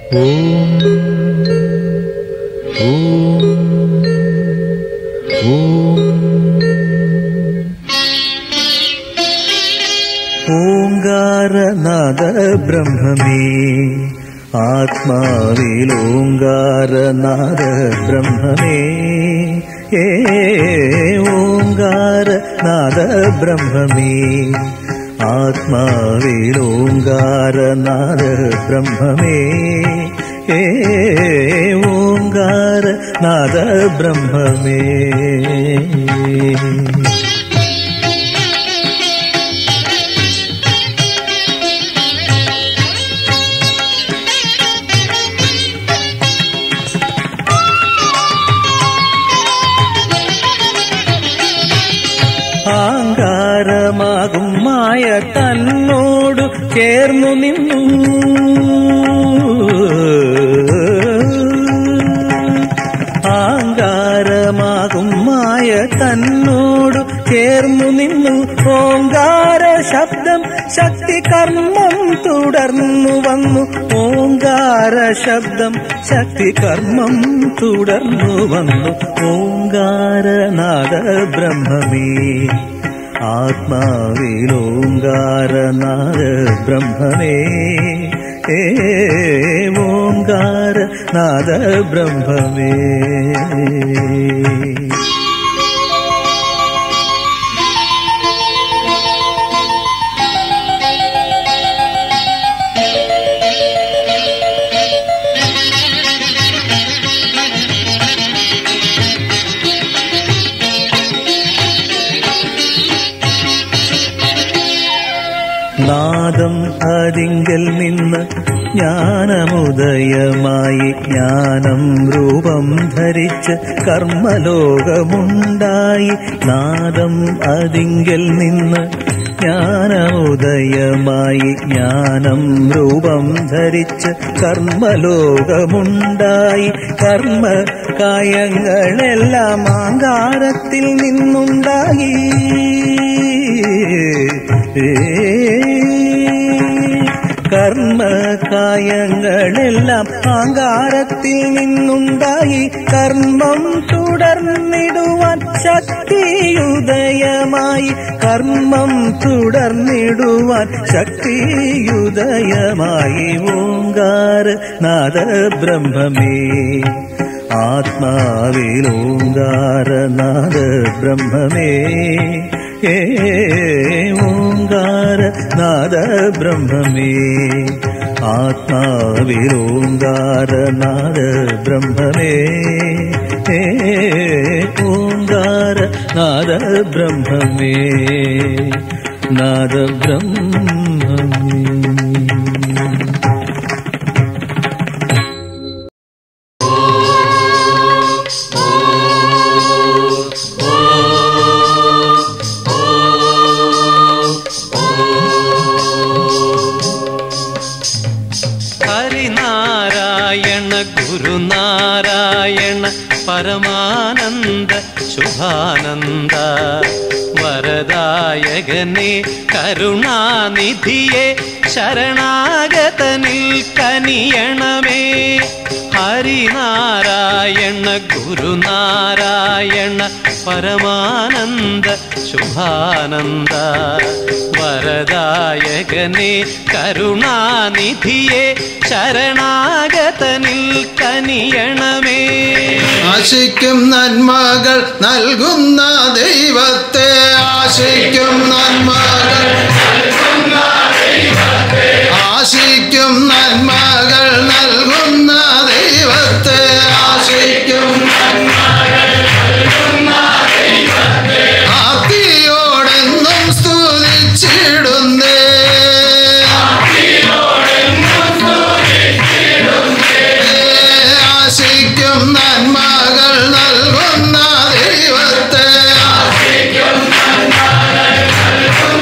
ഓം ഓം ഓം ഓങ്കാരനാദ ബ്രഹ്മമേ ആത്മാവിൽ ഓങ്കാരനാദ ബ്രഹ്മമേ ഏ ഓങ്കാരനാദ ബ്രഹ്മമേ ആത്മാവിൽ ഓങ്കാരനാദ ബ്രഹ്മമേ ഏ ഓങ്കാരനാദ ബ്രഹ്മമേ ആങ്കാരമാകും മായ തന്നോടു ചേർന്നു നിന്നു ആങ്കാരമാകും മായ തന്നോടു ചേർന്നു നിന്നു ഓങ്കാര ശബ്ദം ശക്തി കർമ്മം തുടർന്നു വന്നു ഓങ്കാര ശബ്ദം ശക്തി കർമ്മം തുടർന്നു വന്നു ഓങ്കാരനാദ ബ്രഹ്മമേ ആത്മാവിലോങ്കാരനാദ ബ്രഹ്മമേ ഏ ഓങ്കാരനാദ ബ്രഹ്മമേ നാദം അതിങ്കൽ നിന്ന് ജ്ഞാനമുദയമായി ജ്ഞാനം രൂപം ധരിച്ച് കർമ്മലോകമുണ്ടായി നാദം അതിങ്കൽ നിന്ന് ജ്ഞാനമുദയമായി ജ്ഞാനം രൂപം ധരിച്ച് കർമ്മലോകമുണ്ടായി കർമ്മ കായങ്ങളെല്ലാം ആങ്കാരത്തിൽ നിന്നുണ്ടായി കർമ്മ കായങ്ങളെല്ലാം ആങ്കാരത്തിൽ നിന്നുണ്ടായി കർമ്മം തുടർന്നിടുവാൻ ശക്തിയുദയമായി കർമ്മം തുടർന്നിടുവാൻ ശക്തിയുദയമായി ഓങ്കാര നാദ ബ്രഹ്മമേ ആത്മാവിലോങ്കാരനാദ ബ്രഹ്മമേ ഏ ഓങ്കാര നാദ ബ്രഹ്മമേ ആത്മാവിലോങ്കാരനാദ ബ്രഹ്മമേ ഏ ഓങ്കാര നാദ ബ്രഹ്മമേ നാദ ബ്രഹ്മമേ ഹരിനാരായണ ഗുരുനാരായണ പരമാനന്ദ ശുഭാനന്ദ വരദായകനെ കരുണാനിധിയെ ശരണാഗതനിൽ കനിയണമേ ഹരിനാരായണ ഗുരുനാരായണ പരമാനന്ദ ശുഭാനന്ദ വരദായകനെ കരുണാനിധിയെ ശരണാഗതനിൽ കനിയണമേ ആശിക്കും നന്മകൾ നൽകുന്ന ദൈവത്തെ ആശിക്കും നന്മകൾ ആശിക്കും നന്മകൾ നൽകുന്ന ദൈവത്തെ ആശിക്കും ആർത്തിയോടെന്നും സ്തുതിച്ചിടുന്നേ ആശിക്കും നന്മകൾ നൽകുന്ന ദൈവത്തെ ആശിക്കും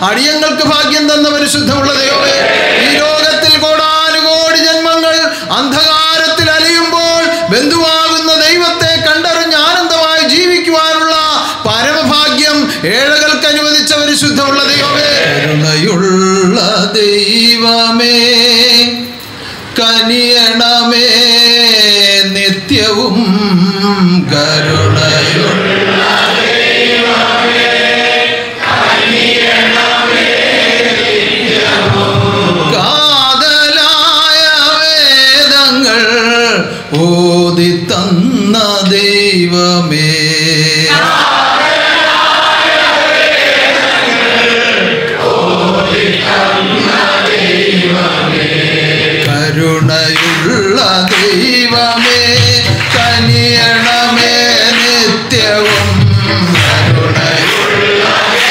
അടിയങ്ങൾക്ക് ഭാഗ്യം തന്ന പരിശുദ്ധമുള്ള ദൈവമേ ഈ ലോകത്തിൽ കോടാനുകോടി ജന്മങ്ങൾ അന്ധകാരത്തിൽ അലയുമ്പോൾ ബന്ധുവാകുന്ന ദൈവത്തെ കണ്ടറിഞ്ഞ് ആനന്ദമായി ജീവിക്കുവാനുള്ള പരമഭാഗ്യം ഏഴകൾക്ക് അനുവദിച്ച പരിശുദ്ധമുള്ള ദൈവമേ കരുണയുള്ള ദൈവമേ കനിയണമേ നിത്യവും കരുണയുള്ള കാതലായ വേദങ്ങൾ ഓതി തന്ന ദൈവമേ കരുണയുള്ള ദൈവമേ കനിയണമേ നിത്യവും കരുണയുള്ള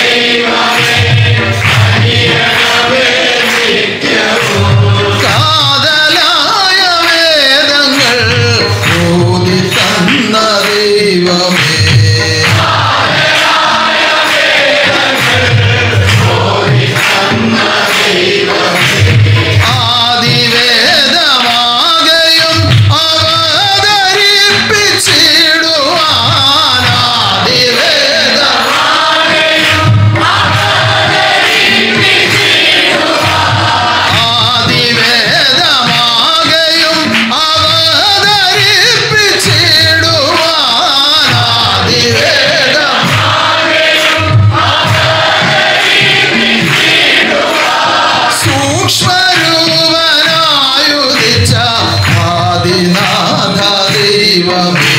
കാതലായ വേദങ്ങൾ ഓതി തന്ന ദൈവമേ ആദിവേദമാകയും അവതരിപ്പിച്ചിടുവാൻ ആദിവേദ ആദിവേദമാകയും അവതരിപ്പിച്ചിടുവാൻ ആദിവേദം സൂക്ഷ്മരൂപനായുദിച്ച ആദിനാഥ ദൈവമേ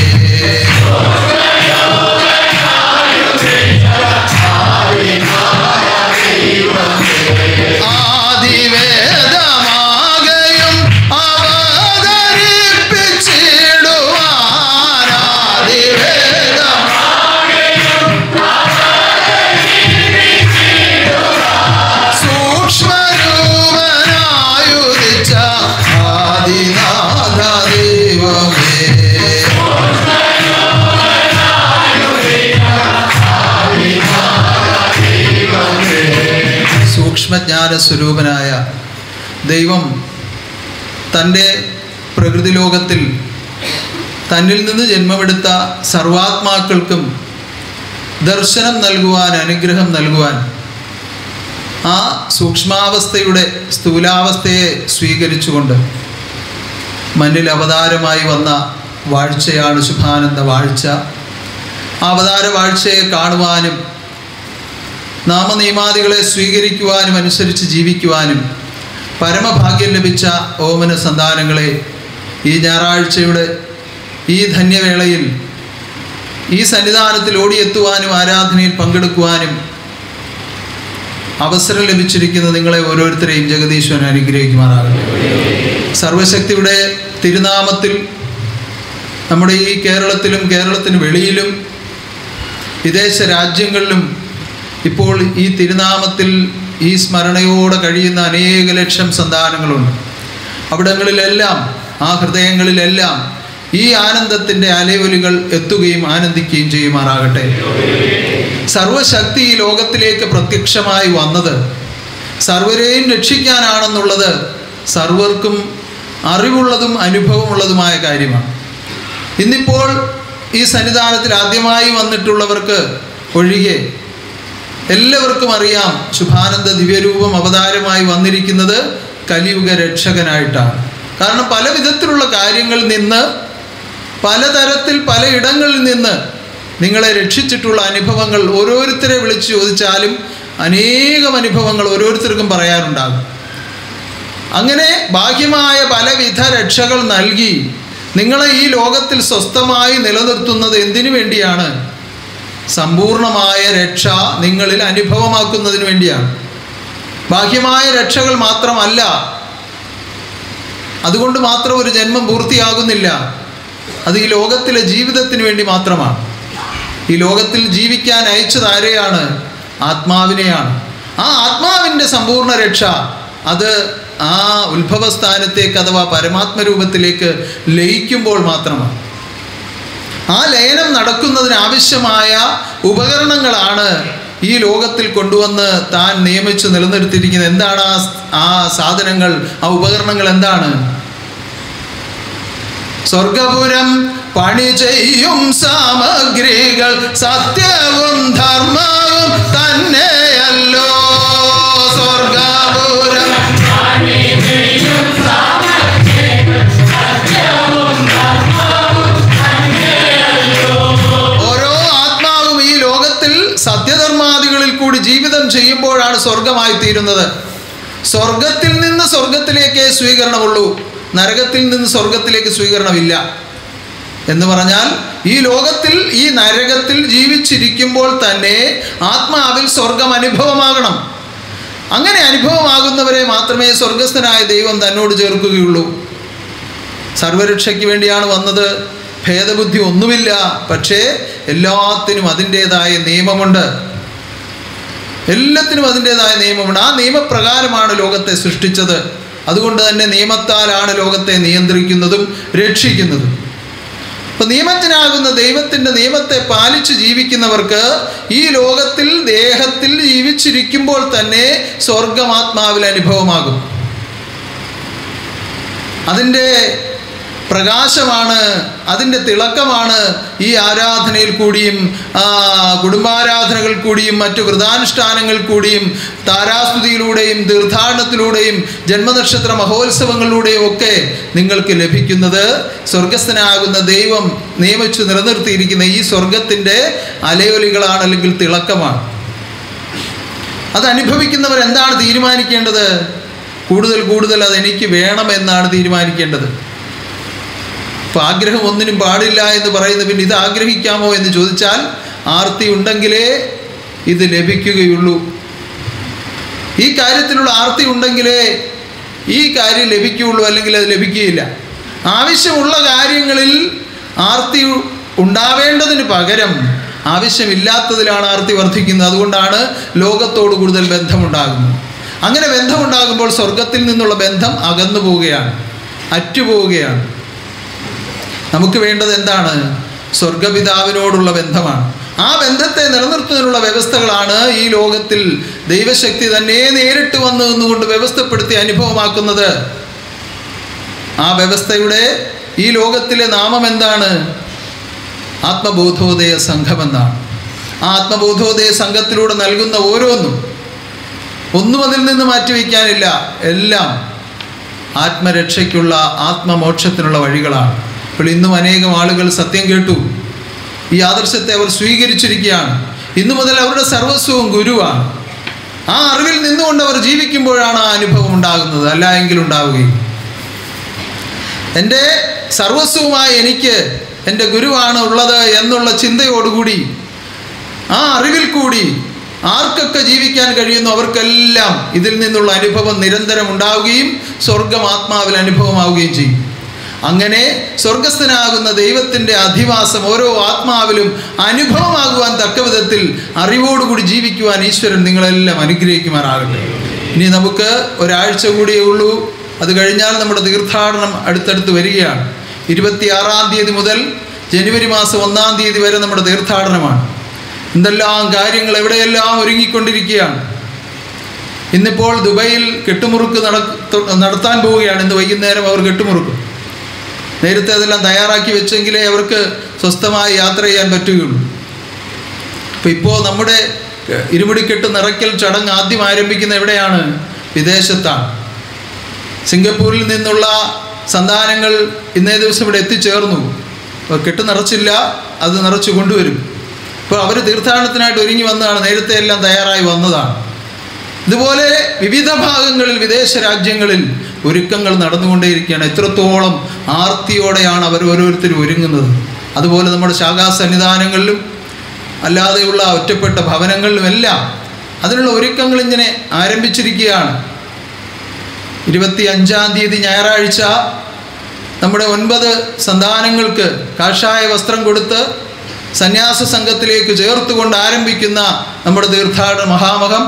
ആദിവേദമാകയും അവതരിപ്പിച്ചിടുവാൻ ആദിവേദം സൂക്ഷ്മരൂപനായുദിച്ച ആദിനാഥ ദൈവമേ സൂക്ഷ്മജ്ഞാന സ്വരൂപനായ ദൈവം തൻ്റെ പ്രകൃതി ലോകത്തിൽ തന്നിൽ നിന്ന് ജന്മമെടുത്ത സർവാത്മാക്കൾക്കും ദർശനം നൽകുവാൻ അനുഗ്രഹം നൽകുവാൻ ആ സൂക്ഷ്മാവസ്ഥയുടെ സ്ഥൂലാവസ്ഥയെ സ്വീകരിച്ചുകൊണ്ട് മണ്ണിൽ അവതാരമായി വന്ന വാഴ്ചയാണ് ശുഭാനന്ദ വാഴ്ച ആ അവതാര വാഴ്ചയെ കാണുവാനും നാമനിയമാദികളെ സ്വീകരിക്കുവാനും അനുസരിച്ച് ജീവിക്കുവാനും പരമഭാഗ്യം ലഭിച്ച ഓമന സന്താനങ്ങളെ ഈ ഞായറാഴ്ചയുടെ ഈ ധന്യവേളയിൽ ഈ സന്നിധാനത്തിൽ ഓടിയെത്തുവാനും ആരാധനയിൽ പങ്കെടുക്കുവാനും അവസരം ലഭിച്ചിരിക്കുന്ന നിങ്ങളെ ഓരോരുത്തരെയും ജഗദീശ്വരൻ അനുഗ്രഹിക്കുമാറാകട്ടെ സർവശക്തിയുടെ തിരുനാമത്തിൽ നമ്മുടെ ഈ കേരളത്തിലും കേരളത്തിന് വെളിയിലും വിദേശ രാജ്യങ്ങളിലും ഇപ്പോൾ ഈ തിരുനാമത്തിൽ ഈ സ്മരണയോടെ കഴിയുന്ന അനേക ലക്ഷം സന്താനങ്ങളുണ്ട് അവിടങ്ങളിലെല്ലാം ആ ഹൃദയങ്ങളിലെല്ലാം ഈ ആനന്ദത്തിൻ്റെ അലയൊലികൾ എത്തുകയും ആനന്ദിക്കുകയും ചെയ്യുമാറാകട്ടെ സർവശക്തി ഈ ലോകത്തിലേക്ക് പ്രത്യക്ഷമായി വന്നത് സർവരെയും രക്ഷിക്കാനാണെന്നുള്ളത് സർവർക്കും അറിവുള്ളതും അനുഭവമുള്ളതുമായ കാര്യമാണ് ഇന്നിപ്പോൾ ഈ സന്നിധാനത്തിൽ ആദ്യമായി വന്നിട്ടുള്ളവർക്ക് ഒഴികെ എല്ലാവർക്കും അറിയാം ശുഭാനന്ദ ദിവ്യരൂപം അവതാരമായി വന്നിരിക്കുന്നത് കലിയുഗ രക്ഷകനായിട്ടാണ് കാരണം പല വിധത്തിലുള്ള കാര്യങ്ങളിൽ നിന്ന് പലതരത്തിൽ പലയിടങ്ങളിൽ നിന്ന് നിങ്ങളെ രക്ഷിച്ചിട്ടുള്ള അനുഭവങ്ങൾ ഓരോരുത്തരെ വിളിച്ച് ചോദിച്ചാലും അനേകം അനുഭവങ്ങൾ ഓരോരുത്തർക്കും പറയാനുണ്ടാകും അങ്ങനെ ബാഹ്യമായ പലവിധ രക്ഷകൾ നൽകി നിങ്ങളെ ഈ ലോകത്തിൽ സ്വസ്ഥമായി നിലനിർത്തുന്നത് എന്തിനു വേണ്ടിയാണ് സമ്പൂർണമായ രക്ഷ നിങ്ങളിൽ അനുഭവമാക്കുന്നതിന് വേണ്ടിയാണ് ബാഹ്യമായ രക്ഷകൾ മാത്രമല്ല അതുകൊണ്ട് മാത്രം ഒരു ജന്മം പൂർത്തിയാകുന്നില്ല അത് ഈ ലോകത്തിലെ ജീവിതത്തിന് വേണ്ടി മാത്രമാണ് ഈ ലോകത്തിൽ ജീവിക്കാൻ അയച്ചത് ആരെയാണ് ആത്മാവിനെയാണ് ആ ആത്മാവിൻ്റെ സമ്പൂർണ്ണ രക്ഷ അത് ആ ഉത്ഭവസ്ഥാനത്തേക്ക് അഥവാ പരമാത്മരൂപത്തിലേക്ക് ലയിക്കുമ്പോൾ മാത്രമാണ് ആ ലയനം നടക്കുന്നതിന് ആവശ്യമായ ഉപകരണങ്ങളാണ് ഈ ലോകത്തിൽ കൊണ്ടുവന്ന് താൻ നിയമിച്ച് നിലനിർത്തിയിരിക്കുന്നത് എന്താണ് ആ ആ സാധനങ്ങൾ ആ ഉപകരണങ്ങൾ എന്താണ് സ്വർഗപുരം പണി ചെയ്യും സാമഗ്രികൾ സത്യവും ധർമ്മവും തന്നെയല്ലോ സ്വർഗപുരം ഓരോ ആത്മാവും ഈ ലോകത്തിൽ സത്യധർമാദികളിൽ കൂടി ജീവിതം ചെയ്യുമ്പോഴാണ് സ്വർഗമായി തീരുന്നത് സ്വർഗത്തിൽ നിന്ന് സ്വർഗത്തിലേക്കേ സ്വീകരണമുള്ളൂ നരകത്തിൽ നിന്ന് സ്വർഗത്തിലേക്ക് സ്വീകരണമില്ല എന്ന് പറഞ്ഞാൽ ഈ ലോകത്തിൽ ഈ നരകത്തിൽ ജീവിച്ചിരിക്കുമ്പോൾ തന്നെ ആത്മാവിൽ സ്വർഗം അനുഭവമാകണം അങ്ങനെ അനുഭവമാകുന്നവരെ മാത്രമേ സ്വർഗസ്ഥനായ ദൈവം തന്നോട് ചേർക്കുകയുള്ളൂ സർവരക്ഷയ്ക്ക് വേണ്ടിയാണ് വന്നത് ഭേദബുദ്ധി ഒന്നുമില്ല പക്ഷേ എല്ലാത്തിനും അതിൻ്റേതായ നിയമമുണ്ട് എല്ലാത്തിനും അതിൻ്റേതായ നിയമമുണ്ട് ആ നിയമപ്രകാരമാണ് ലോകത്തെ സൃഷ്ടിച്ചത് അതുകൊണ്ട് തന്നെ നിയമത്താലാണ് ലോകത്തെ നിയന്ത്രിക്കുന്നതും രക്ഷിക്കുന്നതും അപ്പൊ നിയമത്തിനാകുന്ന ദൈവത്തിന്റെ നിയമത്തെ പാലിച്ച് ജീവിക്കുന്നവർക്ക് ഈ ലോകത്തിൽ ദേഹത്തിൽ ജീവിച്ചിരിക്കുമ്പോൾ തന്നെ സ്വർഗമാത്മാവിൽ അനുഭവമാകും അതിൻ്റെ പ്രകാശമാണ് അതിൻ്റെ തിളക്കമാണ് ഈ ആരാധനയിൽ കൂടിയും ആ, കുടുംബാരാധനകൾ കൂടിയും മറ്റു വ്രതാനുഷ്ഠാനങ്ങൾ കൂടിയും താരാസ്തുതിയിലൂടെയും തീർത്ഥാടനത്തിലൂടെയും ജന്മനക്ഷത്ര മഹോത്സവങ്ങളിലൂടെയും ഒക്കെ നിങ്ങൾക്ക് ലഭിക്കുന്നത് സ്വർഗസ്ഥനാകുന്ന ദൈവം നിയമിച്ചു നിലനിർത്തിയിരിക്കുന്ന ഈ സ്വർഗത്തിൻ്റെ അലയൊലികളാണ് അല്ലെങ്കിൽ തിളക്കമാണ് അത് അനുഭവിക്കുന്നവർ എന്താണ് തീരുമാനിക്കേണ്ടത് കൂടുതൽ കൂടുതൽ അത് എനിക്ക് വേണമെന്നാണ് തീരുമാനിക്കേണ്ടത് അപ്പോൾ ആഗ്രഹം ഒന്നിനും പാടില്ല എന്ന് പറയുന്നത് പിന്നെ ഇത് ആഗ്രഹിക്കാമോ എന്ന് ചോദിച്ചാൽ ആർത്തി ഉണ്ടെങ്കിലേ ഇത് ലഭിക്കുകയുള്ളൂ ഈ കാര്യത്തിലുള്ള ആർത്തി ഉണ്ടെങ്കിലേ ഈ കാര്യം ലഭിക്കുകയുള്ളൂ അല്ലെങ്കിൽ അത് ലഭിക്കുകയില്ല ആവശ്യമുള്ള കാര്യങ്ങളിൽ ആർത്തി ഉണ്ടാവേണ്ടതിന് പകരം ആവശ്യമില്ലാത്തതിലാണ് ആർത്തി വർദ്ധിക്കുന്നത് അതുകൊണ്ടാണ് ലോകത്തോട് കൂടുതൽ ബന്ധമുണ്ടാകുന്നത് അങ്ങനെ ബന്ധമുണ്ടാകുമ്പോൾ സ്വർഗത്തിൽ നിന്നുള്ള ബന്ധം അകന്നു പോവുകയാണ് അറ്റുപോവുകയാണ് നമുക്ക് വേണ്ടത് എന്താണ് സ്വർഗപിതാവിനോടുള്ള ബന്ധമാണ് ആ ബന്ധത്തെ നിലനിർത്തുന്നതിനുള്ള വ്യവസ്ഥകളാണ് ഈ ലോകത്തിൽ ദൈവശക്തി തന്നെ നേരിട്ട് വന്നു നിന്നുകൊണ്ട് വ്യവസ്ഥപ്പെടുത്തി അനുഭവമാക്കുന്നത് ആ വ്യവസ്ഥയുടെ ഈ ലോകത്തിലെ നാമം എന്താണ് ആത്മബോധോദയ സംഘമെന്നാണ് ആ ആത്മബോധോദയ സംഘത്തിലൂടെ നൽകുന്ന ഓരോന്നും ഒന്നും അതിൽ നിന്ന് മാറ്റിവെക്കാനില്ല എല്ലാം ആത്മരക്ഷയ്ക്കുള്ള ആത്മമോക്ഷത്തിനുള്ള വഴികളാണ് ഇപ്പോൾ ഇന്നും അനേകം ആളുകൾ സത്യം കേട്ടു ഈ ആദർശത്തെ അവർ സ്വീകരിച്ചിരിക്കുകയാണ് ഇന്നു മുതൽ അവരുടെ സർവസ്വവും ഗുരുവാണ് ആ അറിവിൽ നിന്നുകൊണ്ട് അവർ ജീവിക്കുമ്പോഴാണ് ആ അനുഭവം ഉണ്ടാകുന്നത് അല്ല എങ്കിൽ ഉണ്ടാവുകയും എൻ്റെ സർവസ്വമായി എനിക്ക് എൻ്റെ ഗുരുവാണ് ഉള്ളത് എന്നുള്ള ചിന്തയോടുകൂടി ആ അറിവിൽ കൂടി ആർക്കൊക്കെ ജീവിക്കാൻ കഴിയുന്നു അവർക്കെല്ലാം ഇതിൽ നിന്നുള്ള അനുഭവം നിരന്തരം ഉണ്ടാവുകയും സ്വർഗം ആത്മാവിൽ അനുഭവമാവുകയും ചെയ്യും അങ്ങനെ സ്വർഗസ്ഥനാകുന്ന ദൈവത്തിൻ്റെ അധിവാസം ഓരോ ആത്മാവിലും അനുഭവമാകുവാൻ തക്ക വിധത്തിൽ അറിവോടുകൂടി ജീവിക്കുവാൻ ഈശ്വരൻ നിങ്ങളെല്ലാം അനുഗ്രഹിക്കുമാറാകട്ടെ ഇനി നമുക്ക് ഒരാഴ്ച കൂടിയേ ഉള്ളൂ അത് കഴിഞ്ഞാൽ നമ്മുടെ തീർത്ഥാടനം അടുത്തടുത്ത് വരികയാണ് ഇരുപത്തിയാറാം തീയതി മുതൽ ജനുവരി മാസം ഒന്നാം തീയതി വരെ നമ്മുടെ തീർത്ഥാടനമാണ് എന്തെല്ലാം കാര്യങ്ങൾ എവിടെയെല്ലാം ഒരുങ്ങിക്കൊണ്ടിരിക്കുകയാണ് ഇന്നിപ്പോൾ ദുബൈയിൽ കെട്ടുമുറുക്ക് നട- നടത്താൻ പോവുകയാണ് ഇന്ന് വൈകുന്നേരം അവർ കെട്ടുമുറുക്കും നേരത്തെ അതെല്ലാം തയ്യാറാക്കി വെച്ചെങ്കിലേ അവർക്ക് സ്വസ്ഥമായി യാത്ര ചെയ്യാൻ പറ്റുകയുള്ളൂ അപ്പോൾ ഇപ്പോൾ നമ്മുടെ ഏഹ്, ഇരുമുടിക്കെട്ട് നിറയ്ക്കൽ ചടങ്ങ് ആദ്യം ആരംഭിക്കുന്ന എവിടെയാണ് വിദേശത്താണ് സിംഗപ്പൂരിൽ നിന്നുള്ള സന്താനങ്ങൾ ഇന്നേ ദിവസം ഇവിടെ എത്തിച്ചേർന്നു അപ്പോൾ കെട്ട് നിറച്ചില്ല അത് നിറച്ചു കൊണ്ടുവരും ഇപ്പോൾ അവർ തീർത്ഥാടനത്തിനായിട്ട് ഒരുങ്ങി വന്നതാണ് നേരത്തെ എല്ലാം തയ്യാറായി വന്നതാണ് ഇതുപോലെ വിവിധ ഭാഗങ്ങളിൽ വിദേശ രാജ്യങ്ങളിൽ ഒരുക്കങ്ങൾ നടന്നുകൊണ്ടേയിരിക്കുകയാണ് എത്രത്തോളം ആർത്തിയോടെയാണ് അവർ ഓരോരുത്തരും ഒരുങ്ങുന്നത് അതുപോലെ നമ്മുടെ ശാഖാ സന്നിധാനങ്ങളിലും അല്ലാതെയുള്ള ഒറ്റപ്പെട്ട ഭവനങ്ങളിലും എല്ലാം അതിനുള്ള ഒരുക്കങ്ങൾ ഇങ്ങനെ ആരംഭിച്ചിരിക്കുകയാണ് ഇരുപത്തി അഞ്ചാം തീയതി ഞായറാഴ്ച നമ്മുടെ ഒൻപത് സന്താനങ്ങൾക്ക് കാഷായ വസ്ത്രം കൊടുത്ത് സന്യാസ സംഘത്തിലേക്ക് ചേർത്തുകൊണ്ട് ആരംഭിക്കുന്ന നമ്മുടെ തീർത്ഥാടന മഹാമഹം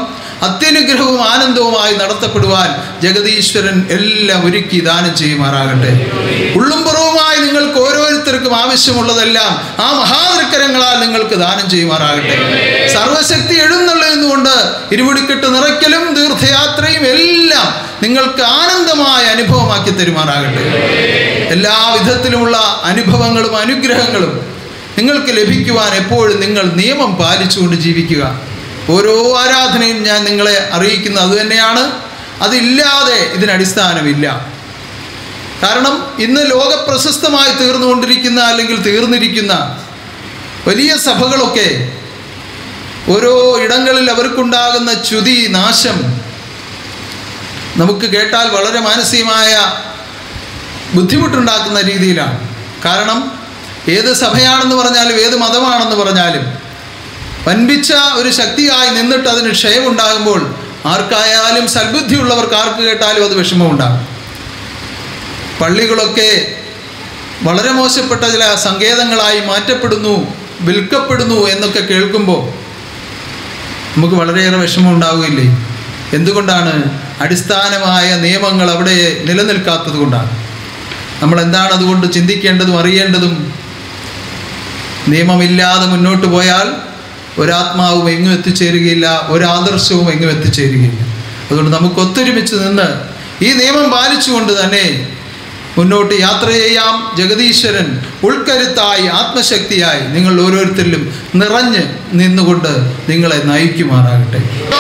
അത്യനുഗ്രഹവും ആനന്ദവുമായി നടത്തപ്പെടുവാൻ ജഗതീശ്വരൻ എല്ലാം ഒരുക്കി ദാനം ചെയ്യുമാറാകട്ടെ ഉള്ളുംപുറവുമായി നിങ്ങൾക്ക് ഓരോരുത്തർക്കും ആവശ്യമുള്ളതെല്ലാം ആ മഹാതൃക്കരങ്ങളാൽ നിങ്ങൾക്ക് ദാനം ചെയ്യുമാറാകട്ടെ സർവശക്തി എഴുന്നള്ളുന്നുകൊണ്ട് ഇരുമുടിക്കെട്ട് നിറയ്ക്കലും തീർത്ഥയാത്രയും എല്ലാം നിങ്ങൾക്ക് ആനന്ദമായ അനുഭവമാക്കി തരുമാറാകട്ടെ എല്ലാ വിധത്തിലുമുള്ള അനുഭവങ്ങളും അനുഗ്രഹങ്ങളും നിങ്ങൾക്ക് ലഭിക്കുവാൻ എപ്പോഴും നിങ്ങൾ നിയമം പാലിച്ചുകൊണ്ട് ജീവിക്കുക ഓരോ ആരാധനയും ഞാൻ നിങ്ങളെ അറിയിക്കുന്നത് അതുതന്നെയാണ് അതില്ലാതെ ഇതിനടിസ്ഥാനമില്ല കാരണം ഇന്ന് ലോകപ്രശസ്തമായി തീർന്നുകൊണ്ടിരിക്കുന്ന അല്ലെങ്കിൽ തീർന്നിരിക്കുന്ന വലിയ സഭകളൊക്കെ ഓരോ ഇടങ്ങളിൽ അവർക്കുണ്ടാകുന്ന ച്യുതി നാശം നമുക്ക് കേട്ടാൽ വളരെ മാനസികമായ ബുദ്ധിമുട്ടുണ്ടാക്കുന്ന രീതിയിലാണ് കാരണം ഏത് സഭയാണെന്ന് പറഞ്ഞാലും ഏത് മതമാണെന്ന് പറഞ്ഞാലും വൻപിച്ച ഒരു ശക്തിയായി നിന്നിട്ട് അതിന് ക്ഷയമുണ്ടാകുമ്പോൾ ആർക്കായാലും സൽബുദ്ധിയുള്ളവർക്ക് ആർക്ക് കേട്ടാലും അത് വിഷമമുണ്ടാകും പള്ളികളൊക്കെ വളരെ മോശപ്പെട്ട ചില സങ്കേതങ്ങളായി മാറ്റപ്പെടുന്നു വിൽക്കപ്പെടുന്നു എന്നൊക്കെ കേൾക്കുമ്പോൾ നമുക്ക് വളരെയേറെ വിഷമം ഉണ്ടാവുകയില്ലേ എന്തുകൊണ്ടാണ് അടിസ്ഥാനമായ നിയമങ്ങൾ അവിടെ നിലനിൽക്കാത്തത് കൊണ്ടാണ് നമ്മൾ എന്താണ് അതുകൊണ്ട് ചിന്തിക്കേണ്ടതും അറിയേണ്ടതും നിയമമില്ലാതെ മുന്നോട്ട് പോയാൽ ഒരാത്മാവും എങ്ങും എത്തിച്ചേരുകയില്ല ഒരാദർശവും എങ്ങും എത്തിച്ചേരുകയില്ല അതുകൊണ്ട് നമുക്ക് ഒത്തൊരുമിച്ച് നിന്ന് ഈ നിയമം പാലിച്ചുകൊണ്ട് തന്നെ മുന്നോട്ട് യാത്ര ചെയ്യാം ജഗതീശ്വരൻ ഉൾക്കരുത്തായി ആത്മശക്തിയായി നിങ്ങൾ ഓരോരുത്തരിലും നിറഞ്ഞ് നിന്നുകൊണ്ട് നിങ്ങളെ നയിക്കുമാറാകട്ടെ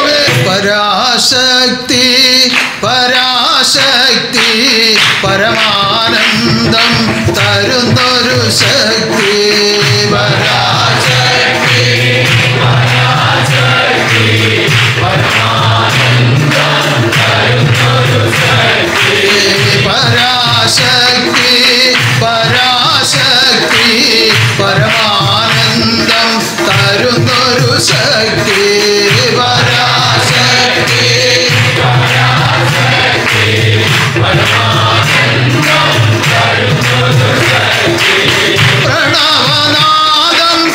പരാശക്തി പരാശക്തി പരമാനന്ദം തരുന്നൊരു ശക്തി പരാശക്തി പരാശക്തി പരാശക്തി പരമാനന്ദം തരുന്നൊരു ശക്തി പരാശക്തി പ്രണവനാദം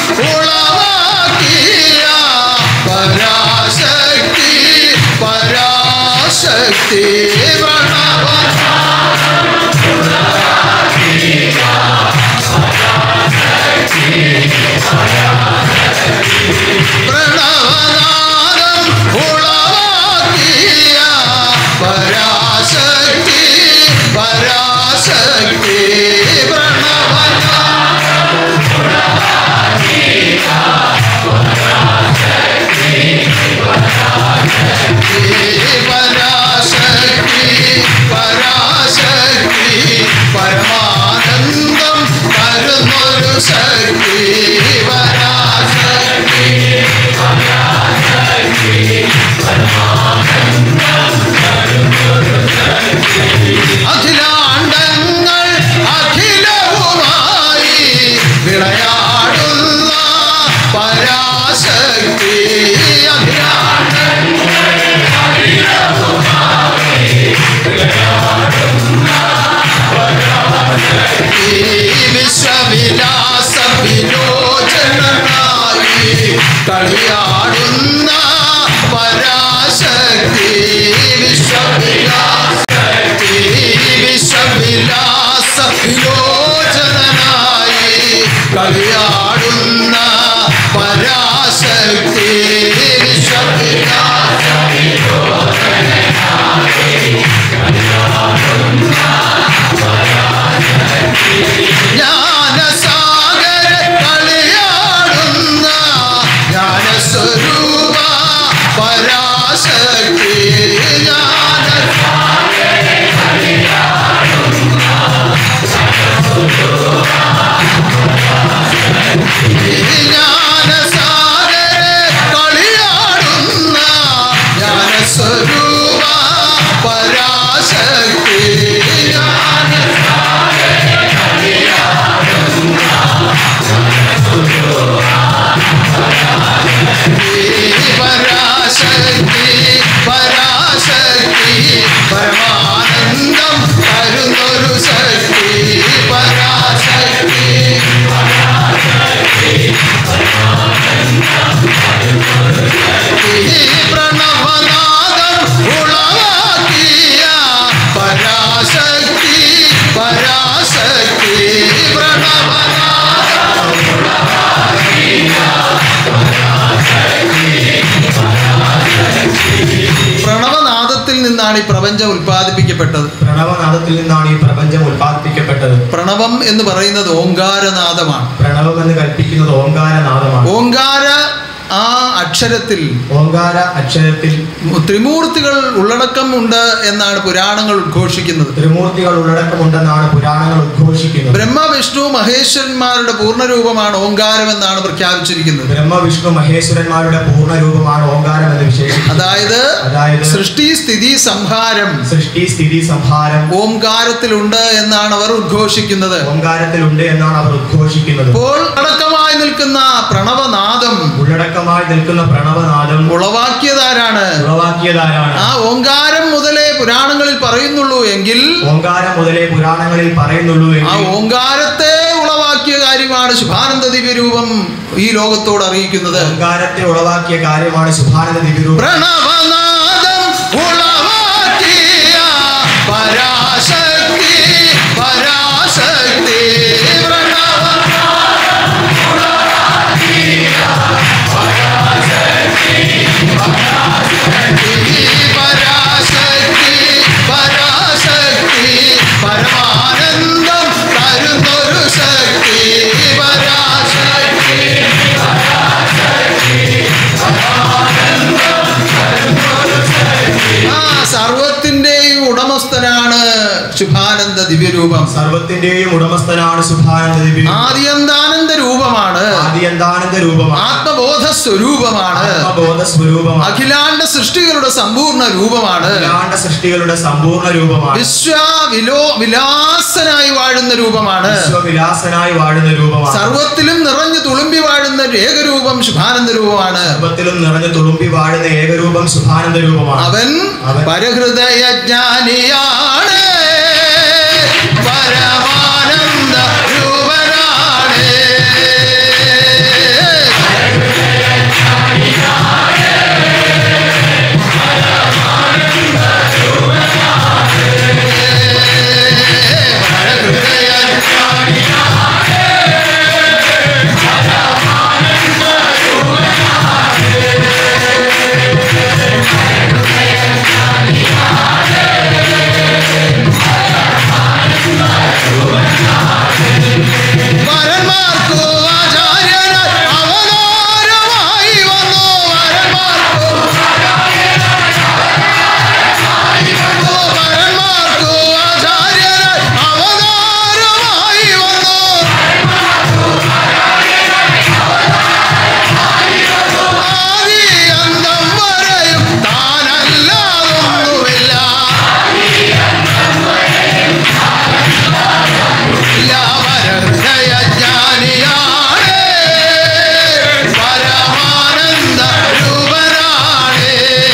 നിന്നാണ് ഈ പ്രപഞ്ചം ഉൽപ്പാദിപ്പിക്കപ്പെട്ടത് പ്രണവനാദത്തിൽ നിന്നാണ് ഈ പ്രപഞ്ചം ഉത്പാദിപ്പിക്കപ്പെട്ടത് പ്രണവം എന്ന് പറയുന്നത് ഓങ്കാരനാദമാണ് പ്രണവം എന്ന് കൽപ്പിക്കുന്നത് ഓങ്കാരനാദമാണ് ഓങ്കാര ആ അക്ഷരത്തിൽ ഓങ്കാര അക്ഷരത്തിൽ ത്രിമൂർത്തികൾ ഉള്ളടക്കം ഉണ്ട് എന്നാണ് പുരാണങ്ങൾ ഉദ്ഘോഷിക്കുന്നത് ത്രിമൂർത്തികൾ ഉള്ളടക്കമുണ്ടെന്നാണ് പുരാണങ്ങൾ ഉദ്ഘോഷിക്കുന്നത് ബ്രഹ്മ വിഷ്ണു മഹേശ്വരന്മാരുടെ പൂർണ്ണരൂപമാണ് ഓങ്കാരം എന്നാണ് പ്രഖ്യാപിച്ചിരിക്കുന്നത് ബ്രഹ്മ വിഷ്ണു മഹേശ്വരന്മാരുടെ പൂർണ്ണ രൂപമാണ് ഓങ്കാരം എന്ന് വിശേഷിക്കുന്നത് അതായത് അതായത് സൃഷ്ടി സ്ഥിതി സംഹാരം സൃഷ്ടി സ്ഥിതി സംഹാരം ഓംകാരത്തിലുണ്ട് എന്നാണ് അവർ ഉദ്ഘോഷിക്കുന്നത് ഓങ്കാരത്തിലുണ്ട് എന്നാണ് അവർ ഉദ്ഘോഷിക്കുന്നത് അപ്പോൾ അടക്കമായി നിൽക്കുന്ന പ്രണവനാദം ഉള്ളടക്കമായി നിൽക്കുന്ന പ്രണവനാദം ഉളവാക്കിയതാരാണ് ഉളവാക്കിയതാരാണ് ആ ഓങ്കാരം മുതലേ പുരാണങ്ങളിൽ പറയുന്നുള്ളൂ എങ്കിൽ ഓങ്കാരം മുതലേ പുരാണങ്ങളിൽ പറയുന്നുള്ളൂ ആ എങ്കിൽ ഓങ്കാരത്തെ ഉളവാക്കിയ കാര്യമാണ് ശുഭാനന്ദ ദിവ്യരൂപം ഈ ലോകത്തോട് അറിയിക്കുന്നത് ഓങ്കാരത്തെ ഉളവാക്കിയ കാര്യമാണ് സുഭാനന്ദ ദിവ്യരൂപം പ്രണവനാദം ഉളവാക്കിയ പരാശക്തി പരാശക്തി പ്രണവ പരാശക്തി പരാശക്തി പരമാനന്ദം തരുന്നൊരു ശക്തി പരാശക്തി ആ സർവത്തിന്റെയും ഉടമസ്ഥനാണ് ശുഭാനന്ദ ദിവ്യരൂപം സർവത്തിന്റെയും ഉടമസ്ഥനാണ് സുഭാനന്ദ ദിവ്യ ആദിയന്താനന്ദ രൂപമാണ് ആദിയന്താനന്ദ രൂപമാണ് ആത്മബോധ സ്വരൂപമാണ് ആത്മബോധ സ്വരൂപമാണ് അഖിലാണ്ട സൃഷ്ടികളുടെ സമ്പൂർണ്ണ രൂപമാണ് അഖിലാണ്ട സൃഷ്ടികളുടെ സമ്പൂർണ്ണ രൂപമാണ് വിശ്വ വിലോ വിലാസനായി വാഴുന്ന രൂപമാണ് വിശ്വവിലാസനായി വാഴുന്ന രൂപമാണ് സർവത്തിലും നിറഞ്ഞു തുളുമ്പി വാഴുന്ന ഏകരൂപം ശുഭാനന്ദ രൂപമാണ് സർവത്തിലും നിറഞ്ഞു തുളുമ്പി വാഴുന്ന ഏകരൂപം സുഭാനന്ദ രൂപമാണ് അവൻ അവൻ പരഹൃദയ ജ്ഞാനിയാണ് പരമാനന്ദ രൂപനാണ് പരഹൃദയ വരന്മാർക്കു ആചാര്യനായി അവതാരമായി വന്നു വരന്മാർക്കു വരന്മാർക്കു ആചാര്യനായി അവതാരമായി വന്നു ആദി അന്തം വരെയും താനല്ലാതൊന്നുമില്ല ജ്ഞാനിയാണ് പരമാനന്ദ രൂപനാണ്